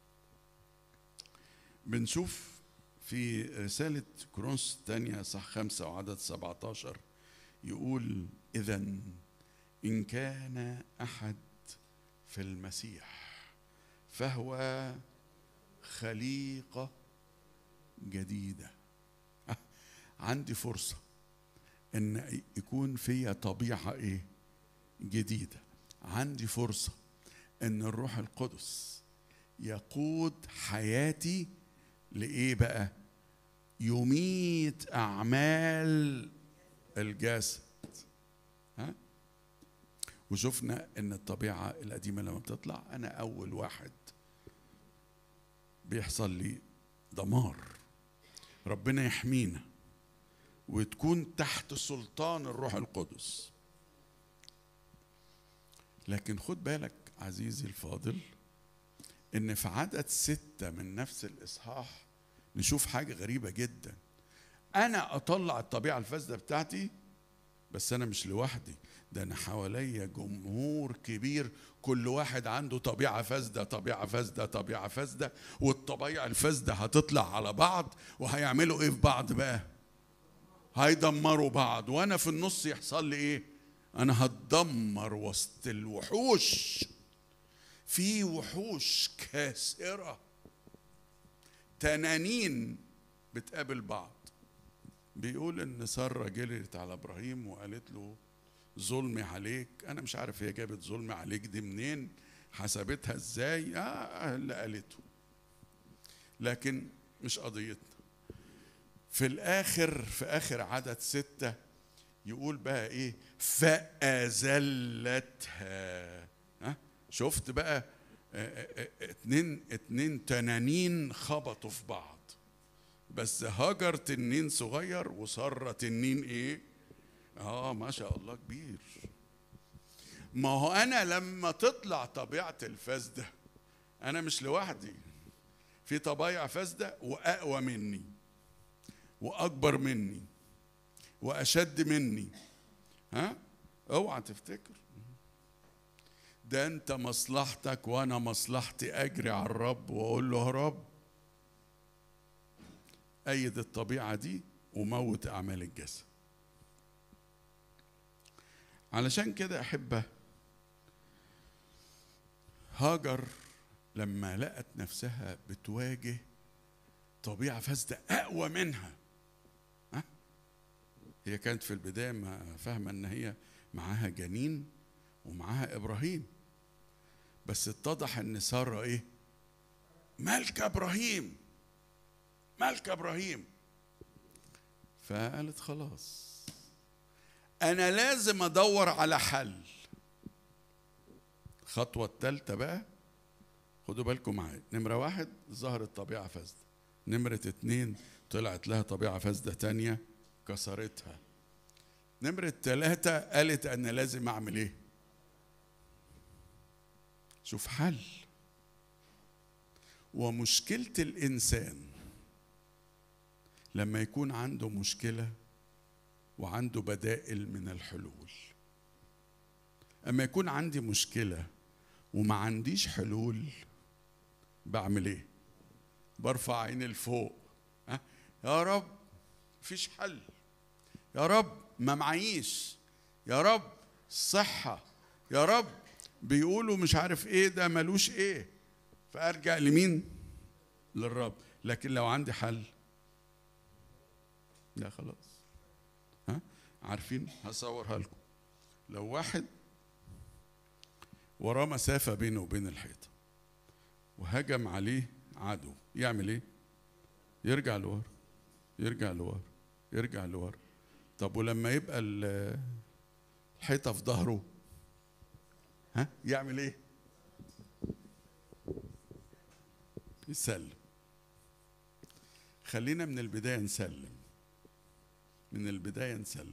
بنشوف في رسالة كرونس الثانية صح خمسة وعدد 17 يقول إذا إن كان أحد في المسيح فهو خليقة جديدة أه، عندي فرصة ان يكون فيا طبيعة ايه جديدة عندي فرصة ان الروح القدس يقود حياتي لايه بقى يميت اعمال الجسد ها وشفنا ان الطبيعة القديمة لما بتطلع انا اول واحد بيحصل لي دمار ربنا يحمينا وتكون تحت سلطان الروح القدس لكن خد بالك عزيزي الفاضل ان في عدد ستة من نفس الاصحاح نشوف حاجة غريبة جدا انا اطلع الطبيعة الفاسدة بتاعتي بس انا مش لوحدي ده انا حواليا جمهور كبير كل واحد عنده طبيعه فاسده طبيعه فاسده طبيعه فاسده والطبيعه الفاسده هتطلع على بعض وهيعملوا ايه في بعض بقى هيدمروا بعض وانا في النص يحصل لي ايه انا هتدمر وسط الوحوش في وحوش كاسره تنانين بتقابل بعض بيقول ان ساره جريت على ابراهيم وقالت له ظلمي عليك انا مش عارف هي جابت ظلمي عليك دي منين حسبتها ازاي اه اللي قالته لكن مش قضيتنا في الاخر في اخر عدد ستة يقول بقى ايه فأزلتها ها شفت بقى آه، آه، آه، اتنين اتنين تنانين خبطوا في بعض بس هاجر تنين صغير وسارة تنين ايه اه ما شاء الله كبير ما هو انا لما تطلع طبيعة الفاسدة انا مش لوحدي في طبايع فاسدة واقوى مني واكبر مني واشد مني ها اوعى تفتكر ده انت مصلحتك وانا مصلحتي اجري على الرب واقول له يا رب ايد الطبيعه دي وموت اعمال الجسد علشان كده احبه هاجر لما لقت نفسها بتواجه طبيعه فاسده اقوى منها ها هي كانت في البدايه ما فاهمه ان هي معاها جنين ومعاها ابراهيم بس اتضح ان ساره ايه ملكه ابراهيم ملكه ابراهيم فقالت خلاص انا لازم ادور على حل الخطوه الثالثه بقى خدوا بالكم معايا نمره واحد ظهرت طبيعه فاسده نمره اتنين طلعت لها طبيعه فاسده تانية كسرتها نمره ثلاثه قالت انا لازم اعمل ايه شوف حل ومشكلة الإنسان لما يكون عنده مشكلة وعنده بدائل من الحلول أما يكون عندي مشكلة وما عنديش حلول بعمل إيه؟ برفع عيني لفوق ها؟ يا رب مفيش حل يا رب ما معيش يا رب صحة يا رب بيقولوا مش عارف ايه ده ملوش ايه فارجع لمين للرب لكن لو عندي حل لا خلاص ها عارفين هصورها لكم لو واحد وراه مسافة بينه وبين الحيطة وهجم عليه عدو يعمل ايه يرجع لورا يرجع لورا يرجع لورا طب ولما يبقى ال- الحيطة في ظهره ها يعمل ايه يسلم خلينا من البدايه نسلم من البدايه نسلم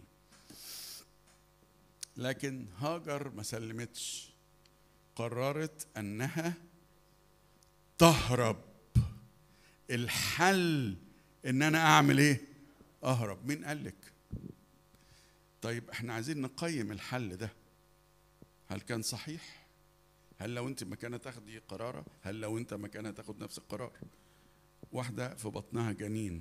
لكن هاجر ما سلمتش قررت انها تهرب الحل ان انا اعمل ايه اهرب مين قال لك طيب احنا عايزين نقيم الحل ده هل كان صحيح هل لو انت مكانها تاخدي قراره هل لو انت مكانها تاخد نفس القرار واحده في بطنها جنين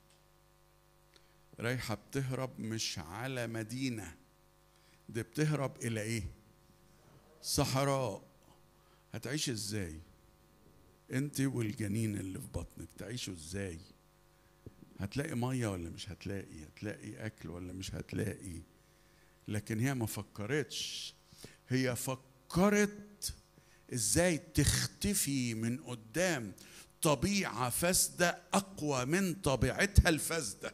رايحه بتهرب مش على مدينه دي بتهرب الى ايه صحراء هتعيش ازاي انت والجنين اللي في بطنك تعيشوا ازاي هتلاقي ميه ولا مش هتلاقي هتلاقي اكل ولا مش هتلاقي لكن هي ما فكرتش هي فكرت ازاي تختفي من قدام طبيعه فاسده اقوى من طبيعتها الفاسده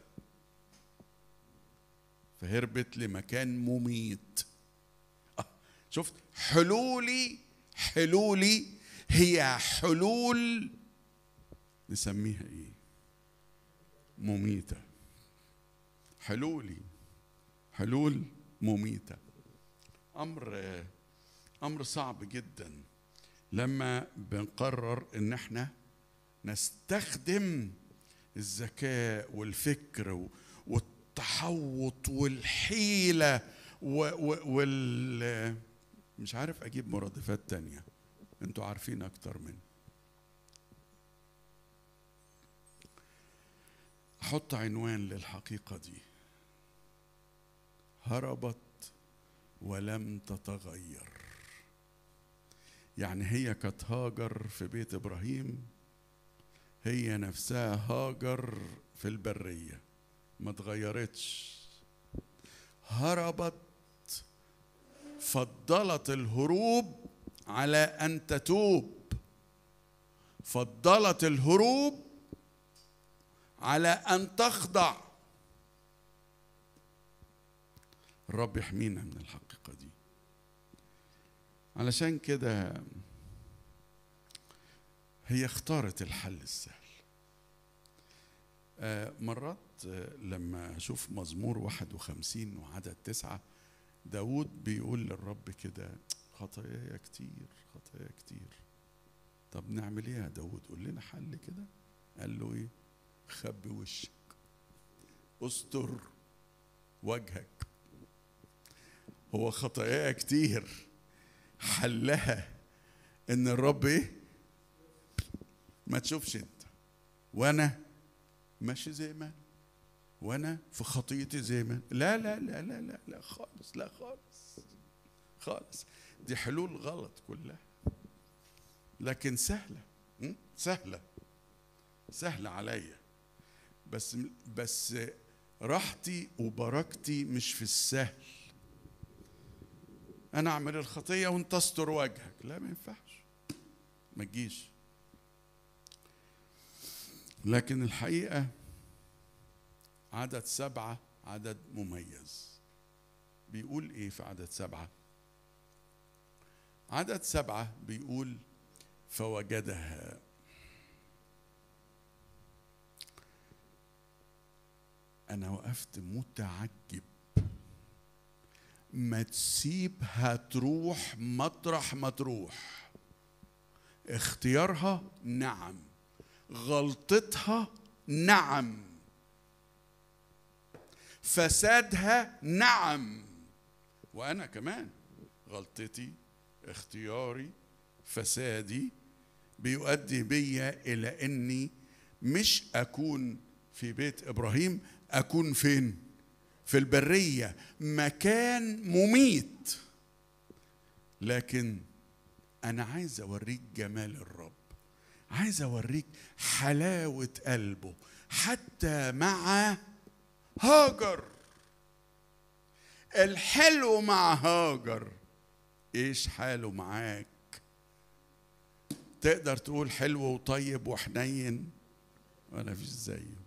فهربت لمكان مميت آه، شفت حلولي حلولي هي حلول نسميها ايه مميته حلولي حلول مميته امر امر صعب جدا لما بنقرر ان احنا نستخدم الذكاء والفكر و- والتحوط والحيله و و وال مش عارف اجيب مرادفات تانية انتوا عارفين اكتر مني احط عنوان للحقيقه دي هربت ولم تتغير يعني هي كانت هاجر في بيت ابراهيم هي نفسها هاجر في البريه ما اتغيرتش هربت فضلت الهروب على ان تتوب فضلت الهروب على ان تخضع الرب يحمينا من الحقيقه دي علشان كده هي اختارت الحل السهل آه، مرات آه، لما أشوف مزمور 51 وعدد تسعة داود بيقول للرب كده خطاياي كتير خطاياي كتير طب نعمل ايه يا داود قول لنا حل كده قال له ايه خبي وشك استر وجهك هو خطاياي كتير حلها ان الرب ايه ما تشوفش انت وانا ماشي زي ما أنا. وانا في خطيتي زي ما أنا. لا لا لا لا لا لا خالص لا خالص خالص دي حلول غلط كلها لكن سهله م? سهله سهله عليا بس بس راحتي وبركتي مش في السهل انا اعمل الخطيه وانت استر وجهك لا ما ينفعش ما تجيش لكن الحقيقه عدد سبعه عدد مميز بيقول ايه في عدد سبعه عدد سبعه بيقول فوجدها انا وقفت متعجب ما تسيبها تروح مطرح ما تروح اختيارها نعم غلطتها نعم فسادها نعم وانا كمان غلطتي اختياري فسادي بيؤدي بيا الى اني مش اكون في بيت ابراهيم اكون فين في البريه مكان مميت لكن انا عايز اوريك جمال الرب عايز اوريك حلاوه قلبه حتى مع هاجر الحلو مع هاجر ايش حاله معاك تقدر تقول حلو وطيب وحنين ولا فيش زيه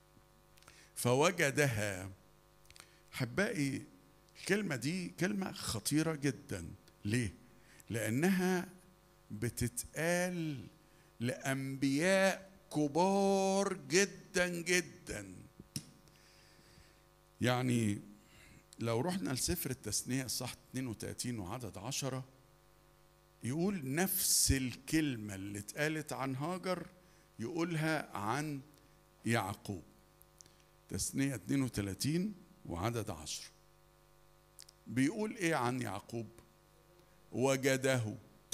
فوجدها احبائي الكلمه دي كلمه خطيره جدا ليه لانها بتتقال لانبياء كبار جدا جدا يعني لو رحنا لسفر التثنية صح 32 وعدد عشرة يقول نفس الكلمة اللي اتقالت عن هاجر يقولها عن يعقوب تثنية 32 وعدد عشرة بيقول ايه عن يعقوب وجده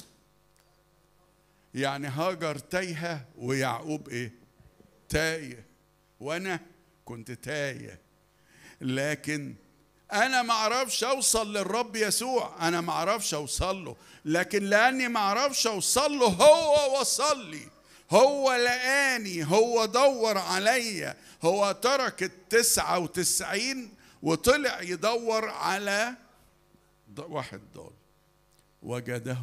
يعني هاجر تايهة ويعقوب ايه تايه وانا كنت تايه لكن انا ما اعرفش اوصل للرب يسوع انا ما اعرفش اوصل له لكن لاني ما اعرفش اوصل له هو وصل لي هو لقاني هو دور عليا هو ترك التسعة وتسعين وطلع يدور على واحد دول وجده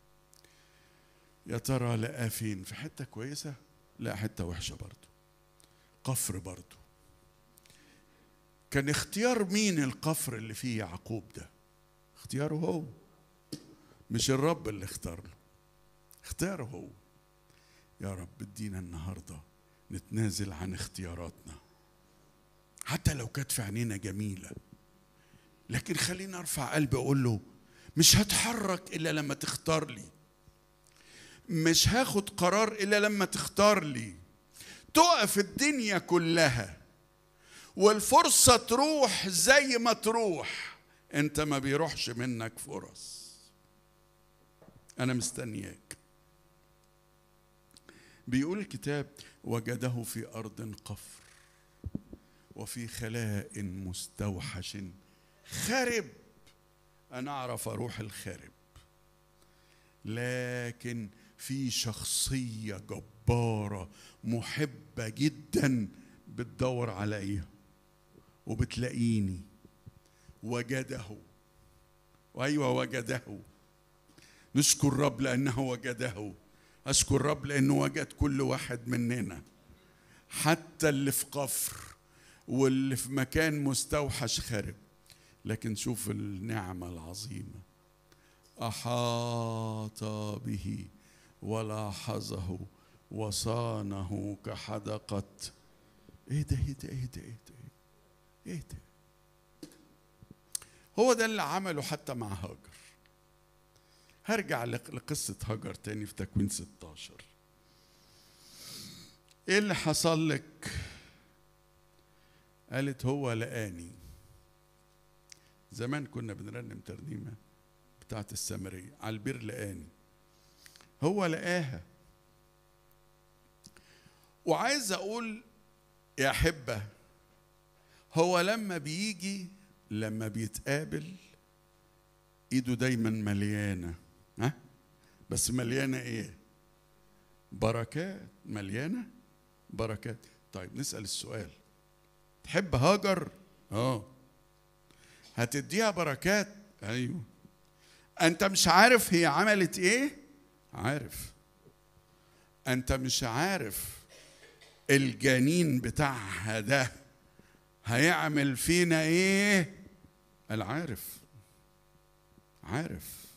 يا ترى لقاه فين في حتة كويسة لا حتة وحشة برضو قفر برضو كان اختيار مين القفر اللي فيه يعقوب ده اختياره هو مش الرب اللي اختار له اختياره هو يا رب ادينا النهارده نتنازل عن اختياراتنا حتى لو كانت في عينينا جميله لكن خليني ارفع قلبي اقول له مش هتحرك الا لما تختار لي مش هاخد قرار الا لما تختار لي تقف الدنيا كلها والفرصة تروح زي ما تروح انت ما بيروحش منك فرص انا مستنياك بيقول الكتاب وجده في ارض قفر وفي خلاء مستوحش خرب انا اعرف اروح الخرب لكن في شخصيه جباره محبه جدا بتدور عليا وبتلاقيني وجده وايوه وجده نشكر الرب لانه وجده اشكر الرب لانه وجد كل واحد مننا حتى اللي في قفر واللي في مكان مستوحش خارب لكن شوف النعمه العظيمه احاط به ولاحظه وصانه كحدقه ايه ده ايه ده ايه ده ايه ده ايه ده هو ده اللي عمله حتى مع هاجر هرجع لق- لقصة هاجر تاني في تكوين 16 ايه اللي حصل لك قالت هو لقاني زمان كنا بنرنم ترنيمة بتاعت السامرية على البير لقاني هو لقاها وعايز اقول يا حبة هو لما بيجي لما بيتقابل ايده دايما مليانه ها بس مليانه ايه بركات مليانه بركات طيب نسال السؤال تحب هاجر اه هتديها بركات ايوه انت مش عارف هي عملت ايه عارف انت مش عارف الجنين بتاعها ده هيعمل فينا ايه العارف عارف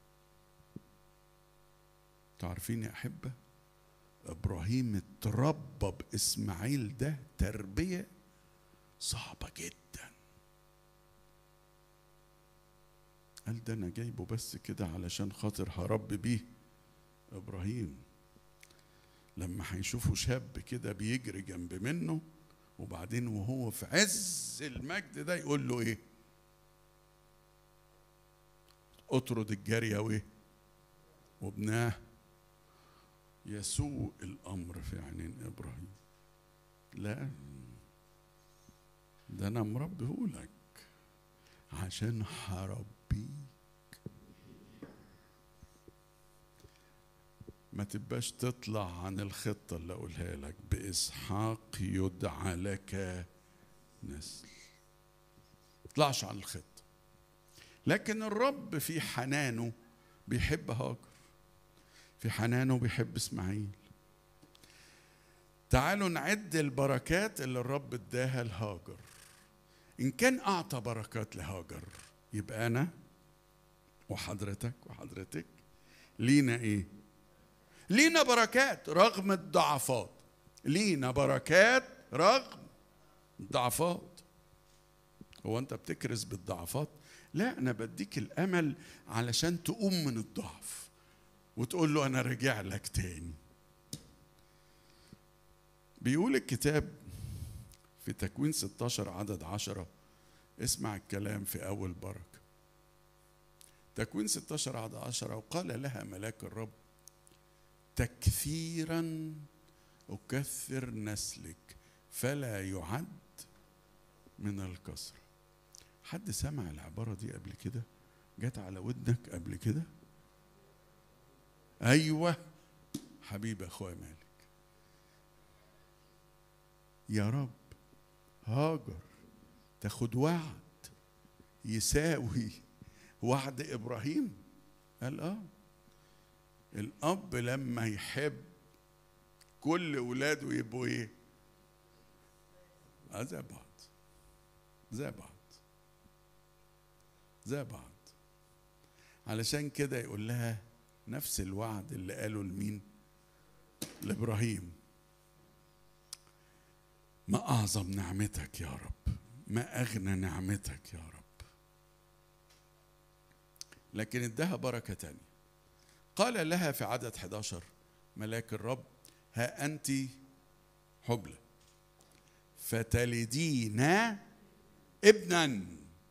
تعرفين يا أحبة إبراهيم اتربى بإسماعيل ده تربية صعبة جدا قال ده أنا جايبه بس كده علشان خاطر هربي بيه إبراهيم لما هيشوفوا شاب كده بيجري جنب منه وبعدين وهو في عز المجد ده يقول له ايه اطرد الجارية وايه وابناه يسوء الامر في عينين ابراهيم لا ده انا مربيهولك عشان هربيك ما تبقاش تطلع عن الخطة اللي أقولها لك بإسحاق يدعى لك نسل تطلعش عن الخطة لكن الرب في حنانه بيحب هاجر في حنانه بيحب إسماعيل تعالوا نعد البركات اللي الرب اداها لهاجر إن كان أعطى بركات لهاجر يبقى أنا وحضرتك وحضرتك لينا إيه؟ لينا بركات رغم الضعفات لينا بركات رغم الضعفات هو انت بتكرز بالضعفات لا انا بديك الامل علشان تقوم من الضعف وتقول له انا راجع لك تاني بيقول الكتاب في تكوين 16 عدد عشرة اسمع الكلام في أول بركة تكوين 16 عدد عشرة وقال لها ملاك الرب تكثيرا أكثر نسلك فلا يعد من الكسرة حد سمع العبارة دي قبل كده جت على ودنك قبل كده أيوة حبيبي أخويا مالك يا رب هاجر تاخد وعد يساوي وعد إبراهيم قال آه الأب لما يحب كل ولاده يبقوا إيه؟ آه زي بعض زي بعض زي بعض علشان كده يقول لها نفس الوعد اللي قاله لمين؟ لإبراهيم ما أعظم نعمتك يا رب ما أغنى نعمتك يا رب لكن ادها بركة تانية قال لها في عدد 11 ملاك الرب ها أنت حبلى فتلدين ابنا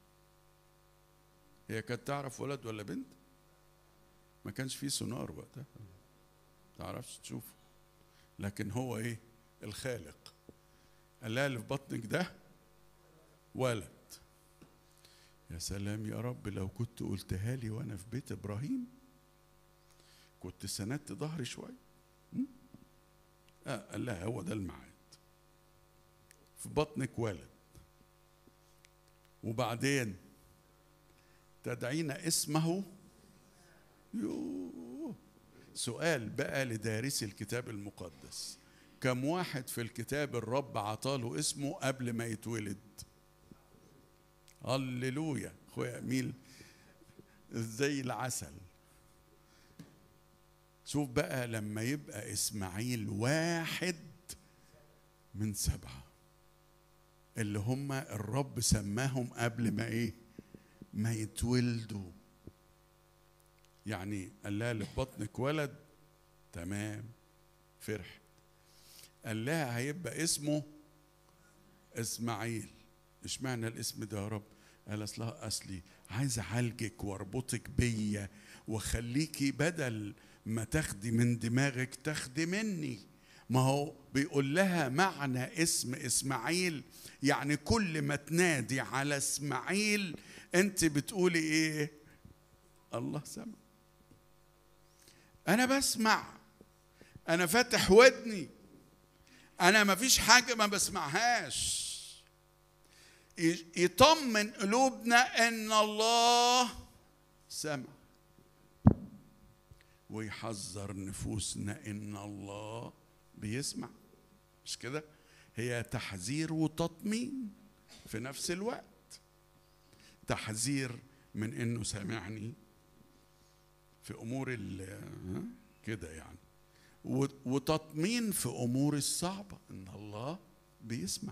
هي كانت تعرف ولد ولا بنت ما كانش فيه سونار وقتها تعرفش تشوفه لكن هو ايه الخالق قال لها اللي في بطنك ده ولد يا سلام يا رب لو كنت قلتها لي وانا في بيت ابراهيم كنت سندت ظهري شويه م? آه قال لها هو ده الميعاد في بطنك ولد وبعدين تدعين اسمه يوه. سؤال بقى لدارسي الكتاب المقدس كم واحد في الكتاب الرب عطاله اسمه قبل ما يتولد هللويا اخويا اميل زي العسل شوف بقى لما يبقى اسماعيل واحد من سبعه اللي هم الرب سماهم قبل ما ايه ما يتولدوا يعني قال لها اللي في بطنك ولد تمام فرحت قال لها هيبقى اسمه اسماعيل اشمعنى الاسم ده يا رب قال اصلها اصلي عايز اعالجك واربطك بيا واخليكي بدل ما تاخدي من دماغك تاخدي مني ما هو بيقول لها معنى اسم اسماعيل يعني كل ما تنادي على اسماعيل انت بتقولي ايه الله سمع انا بسمع انا فاتح ودني انا ما فيش حاجه ما بسمعهاش ي- يطمن قلوبنا ان الله سمع ويحذر نفوسنا ان الله بيسمع مش كده هي تحذير وتطمين في نفس الوقت تحذير من انه سامعني في امور ال ها؟ كده يعني و- وتطمين في امور الصعبه ان الله بيسمع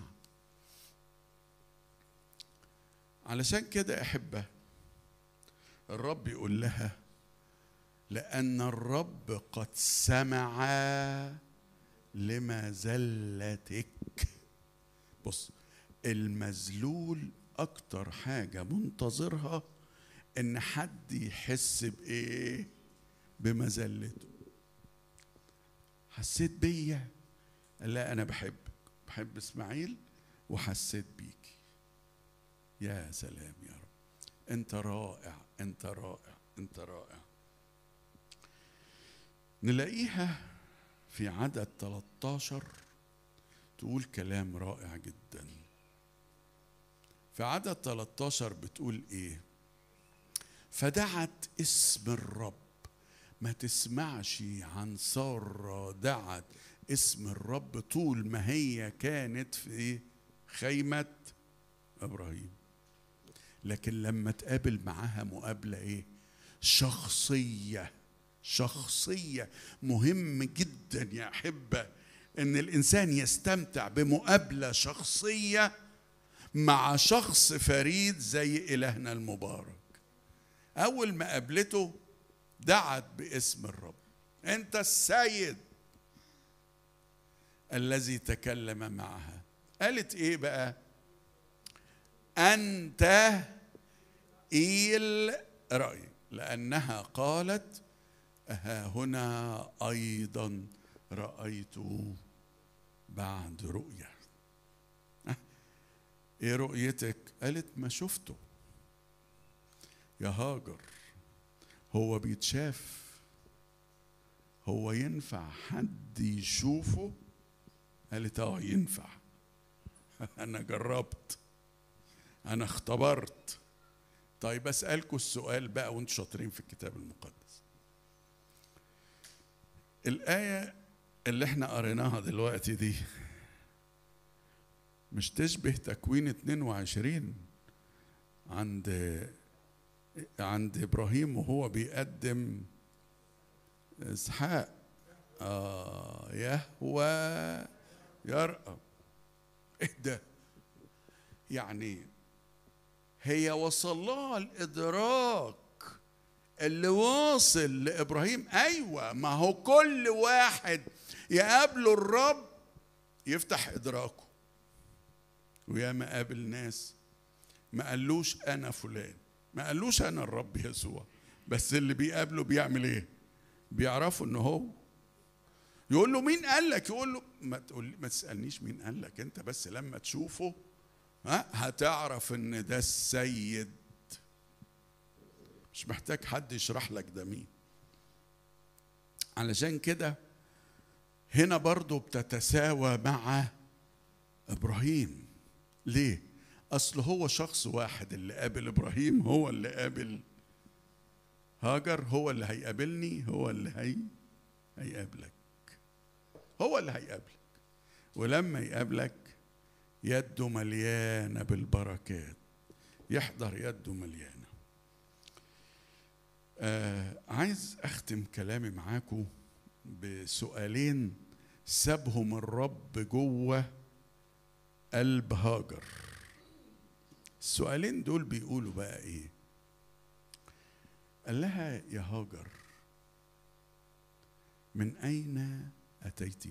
علشان كده احبه الرب يقول لها لان الرب قد سمع لمذلتك بص المذلول اكتر حاجه منتظرها ان حد يحس بايه بمذلته حسيت بيا لا انا بحبك بحب اسماعيل وحسيت بيك يا سلام يا رب انت رائع انت رائع انت رائع نلاقيها في عدد 13 تقول كلام رائع جدا في عدد 13 بتقول ايه فدعت اسم الرب ما تسمعش عن سارة دعت اسم الرب طول ما هي كانت في إيه؟ خيمة إبراهيم لكن لما تقابل معاها مقابلة إيه شخصية شخصية مهم جدا يا أحبة إن الإنسان يستمتع بمقابلة شخصية مع شخص فريد زي إلهنا المبارك أول ما قابلته دعت باسم الرب أنت السيد الذي تكلم معها قالت إيه بقى أنت إيل رأي لأنها قالت ها هنا أيضا رأيت بعد رؤية أه، إيه رؤيتك قالت ما شفته يا هاجر هو بيتشاف هو ينفع حد يشوفه قالت اه ينفع انا جربت انا اختبرت طيب اسالكم السؤال بقى وانتم شاطرين في الكتاب المقدس الايه اللي احنا قريناها دلوقتي دي مش تشبه تكوين 22 عند عند ابراهيم وهو بيقدم اسحاق آه يهوى يرقب ايه ده يعني هي وصل لها الادراك اللي واصل لابراهيم ايوه ما هو كل واحد يقابله الرب يفتح ادراكه ويا ما قابل ناس ما قالوش انا فلان ما قالوش انا الرب يسوع بس اللي بيقابله بيعمل ايه بيعرفوا ان هو يقول له مين قال لك يقول له ما تقول ما تسالنيش مين قال لك انت بس لما تشوفه ها هتعرف ان ده السيد مش محتاج حد يشرح لك ده مين علشان كده هنا برضو بتتساوى مع ابراهيم ليه اصل هو شخص واحد اللي قابل ابراهيم هو اللي قابل هاجر هو اللي هيقابلني هو اللي هي هيقابلك هو اللي هيقابلك ولما يقابلك يده مليانه بالبركات يحضر يده مليانه آه عايز اختم كلامي معاكم بسؤالين سابهم الرب جوه قلب هاجر السؤالين دول بيقولوا بقى ايه قال لها يا هاجر من اين اتيتي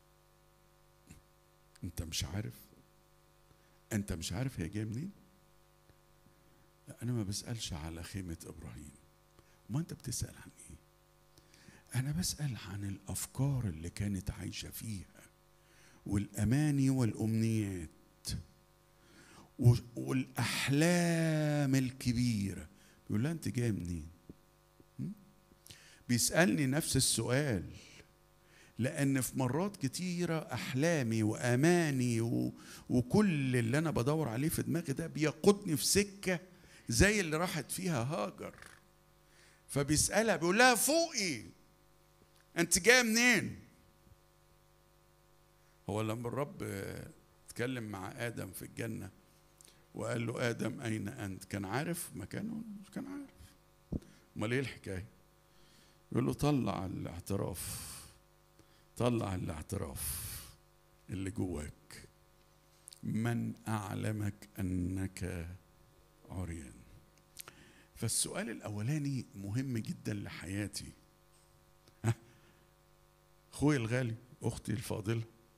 انت مش عارف انت مش عارف هي جايه منين لا انا ما بسالش على خيمه ابراهيم ما انت بتسال عن ايه انا بسال عن الافكار اللي كانت عايشه فيها والاماني والامنيات و- والاحلام الكبيره بيقول لها انت جايه منين م? بيسالني نفس السؤال لان في مرات كتيره احلامي واماني و... وكل اللي انا بدور عليه في دماغي ده بيقودني في سكه زي اللي راحت فيها هاجر فبيسالها بيقول لها فوقي انت جايه منين هو لما الرب آه، اتكلم مع ادم في الجنه وقال له ادم اين انت كان عارف مكانه مش كان عارف امال ايه الحكايه يقول له طلع الاعتراف طلع الاعتراف اللي جواك من اعلمك انك عريان فالسؤال الاولاني مهم جدا لحياتي ها اخوي الغالي اختي الفاضله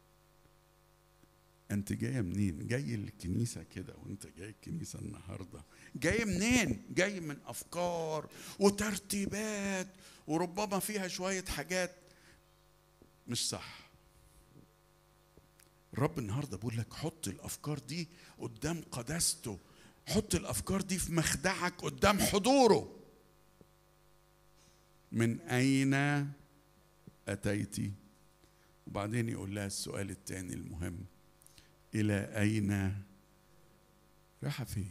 انت جايه منين جاي الكنيسه كده وانت جاي الكنيسه النهارده جاي منين جاي من افكار وترتيبات وربما فيها شويه حاجات مش صح الرب النهارده بيقول لك حط الافكار دي قدام قداسته حط الافكار دي في مخدعك قدام حضوره من اين اتيت وبعدين يقول لها السؤال الثاني المهم الى اين رايحه فين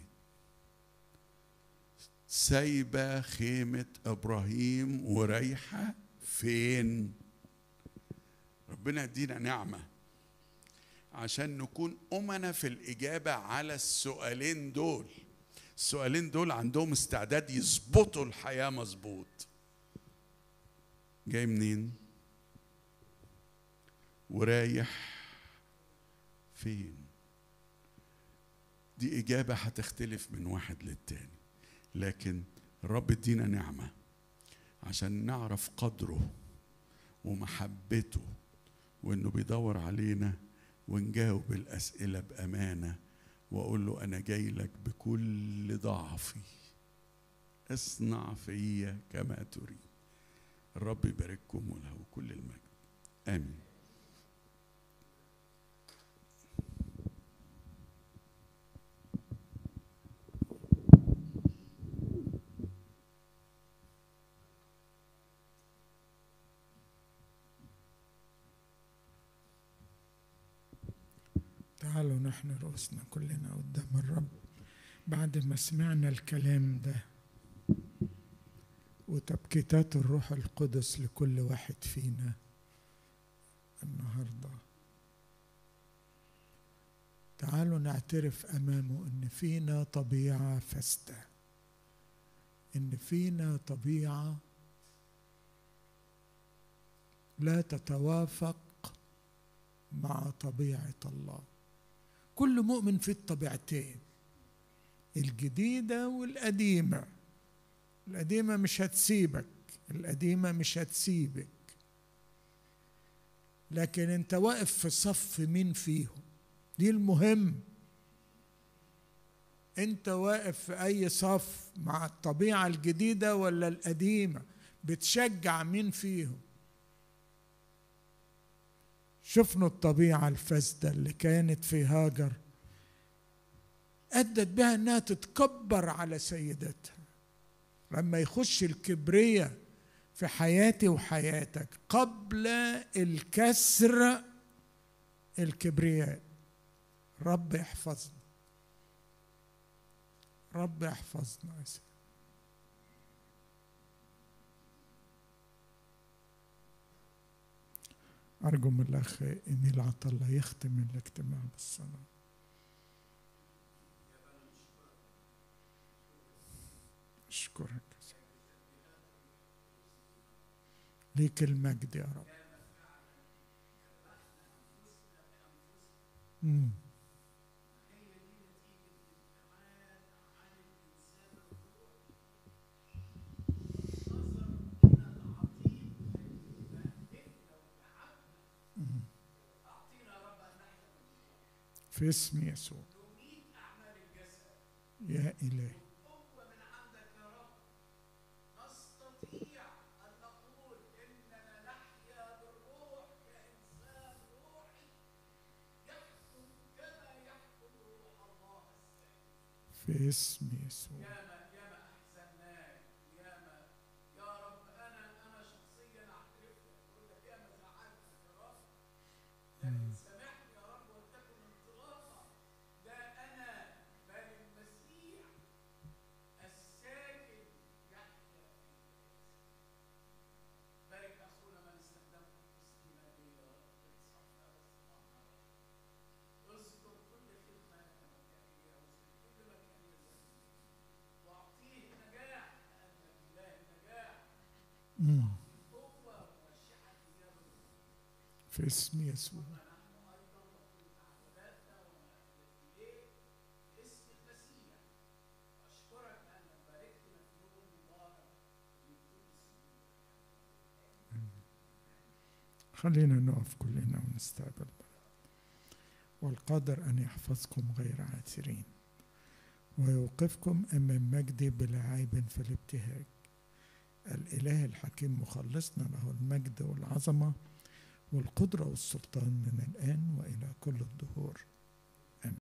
سايبه خيمه ابراهيم ورايحه فين ربنا يدينا نعمه عشان نكون أمنا في الإجابة على السؤالين دول السؤالين دول عندهم استعداد يظبطوا الحياة مظبوط جاي منين ورايح فين دي إجابة هتختلف من واحد للتاني لكن الرب ادينا نعمة عشان نعرف قدره ومحبته وانه بيدور علينا ونجاوب الأسئلة بأمانة وأقول له أنا جاي لك بكل ضعفي اصنع فيا كما تريد الرب يبارككم وله كل المجد آمين تعالوا نحن رؤوسنا كلنا قدام الرب بعد ما سمعنا الكلام ده وتبكيتات الروح القدس لكل واحد فينا النهارده تعالوا نعترف امامه ان فينا طبيعه فاسده ان فينا طبيعه لا تتوافق مع طبيعه الله كل مؤمن في الطبيعتين الجديده والقديمه القديمه مش هتسيبك القديمه مش هتسيبك لكن انت واقف في صف مين فيهم دي المهم انت واقف في اي صف مع الطبيعه الجديده ولا القديمه بتشجع مين فيهم شفنا الطبيعه الفاسده اللي كانت في هاجر ادت بها انها تتكبر على سيدتها لما يخش الكبرية في حياتي وحياتك قبل الكسر الكبرياء رب يحفظنا رب يحفظنا يا سيدي أرجو من الأخ إيميل عطلة يختم الاجتماع بالصلاة أشكرك يا سيدي. ليك المجد يا رب مم. في اسم يسوع يا إلهي في اسم يسوع مم. في اسم يسوع خلينا نقف كلنا ونستقبل بعض. والقادر أن يحفظكم غير عاثرين ويوقفكم أمام مجدي بلا عيب في الابتهاج الإله الحكيم مخلصنا له المجد والعظمة والقدرة والسلطان من الآن وإلى كل الدهور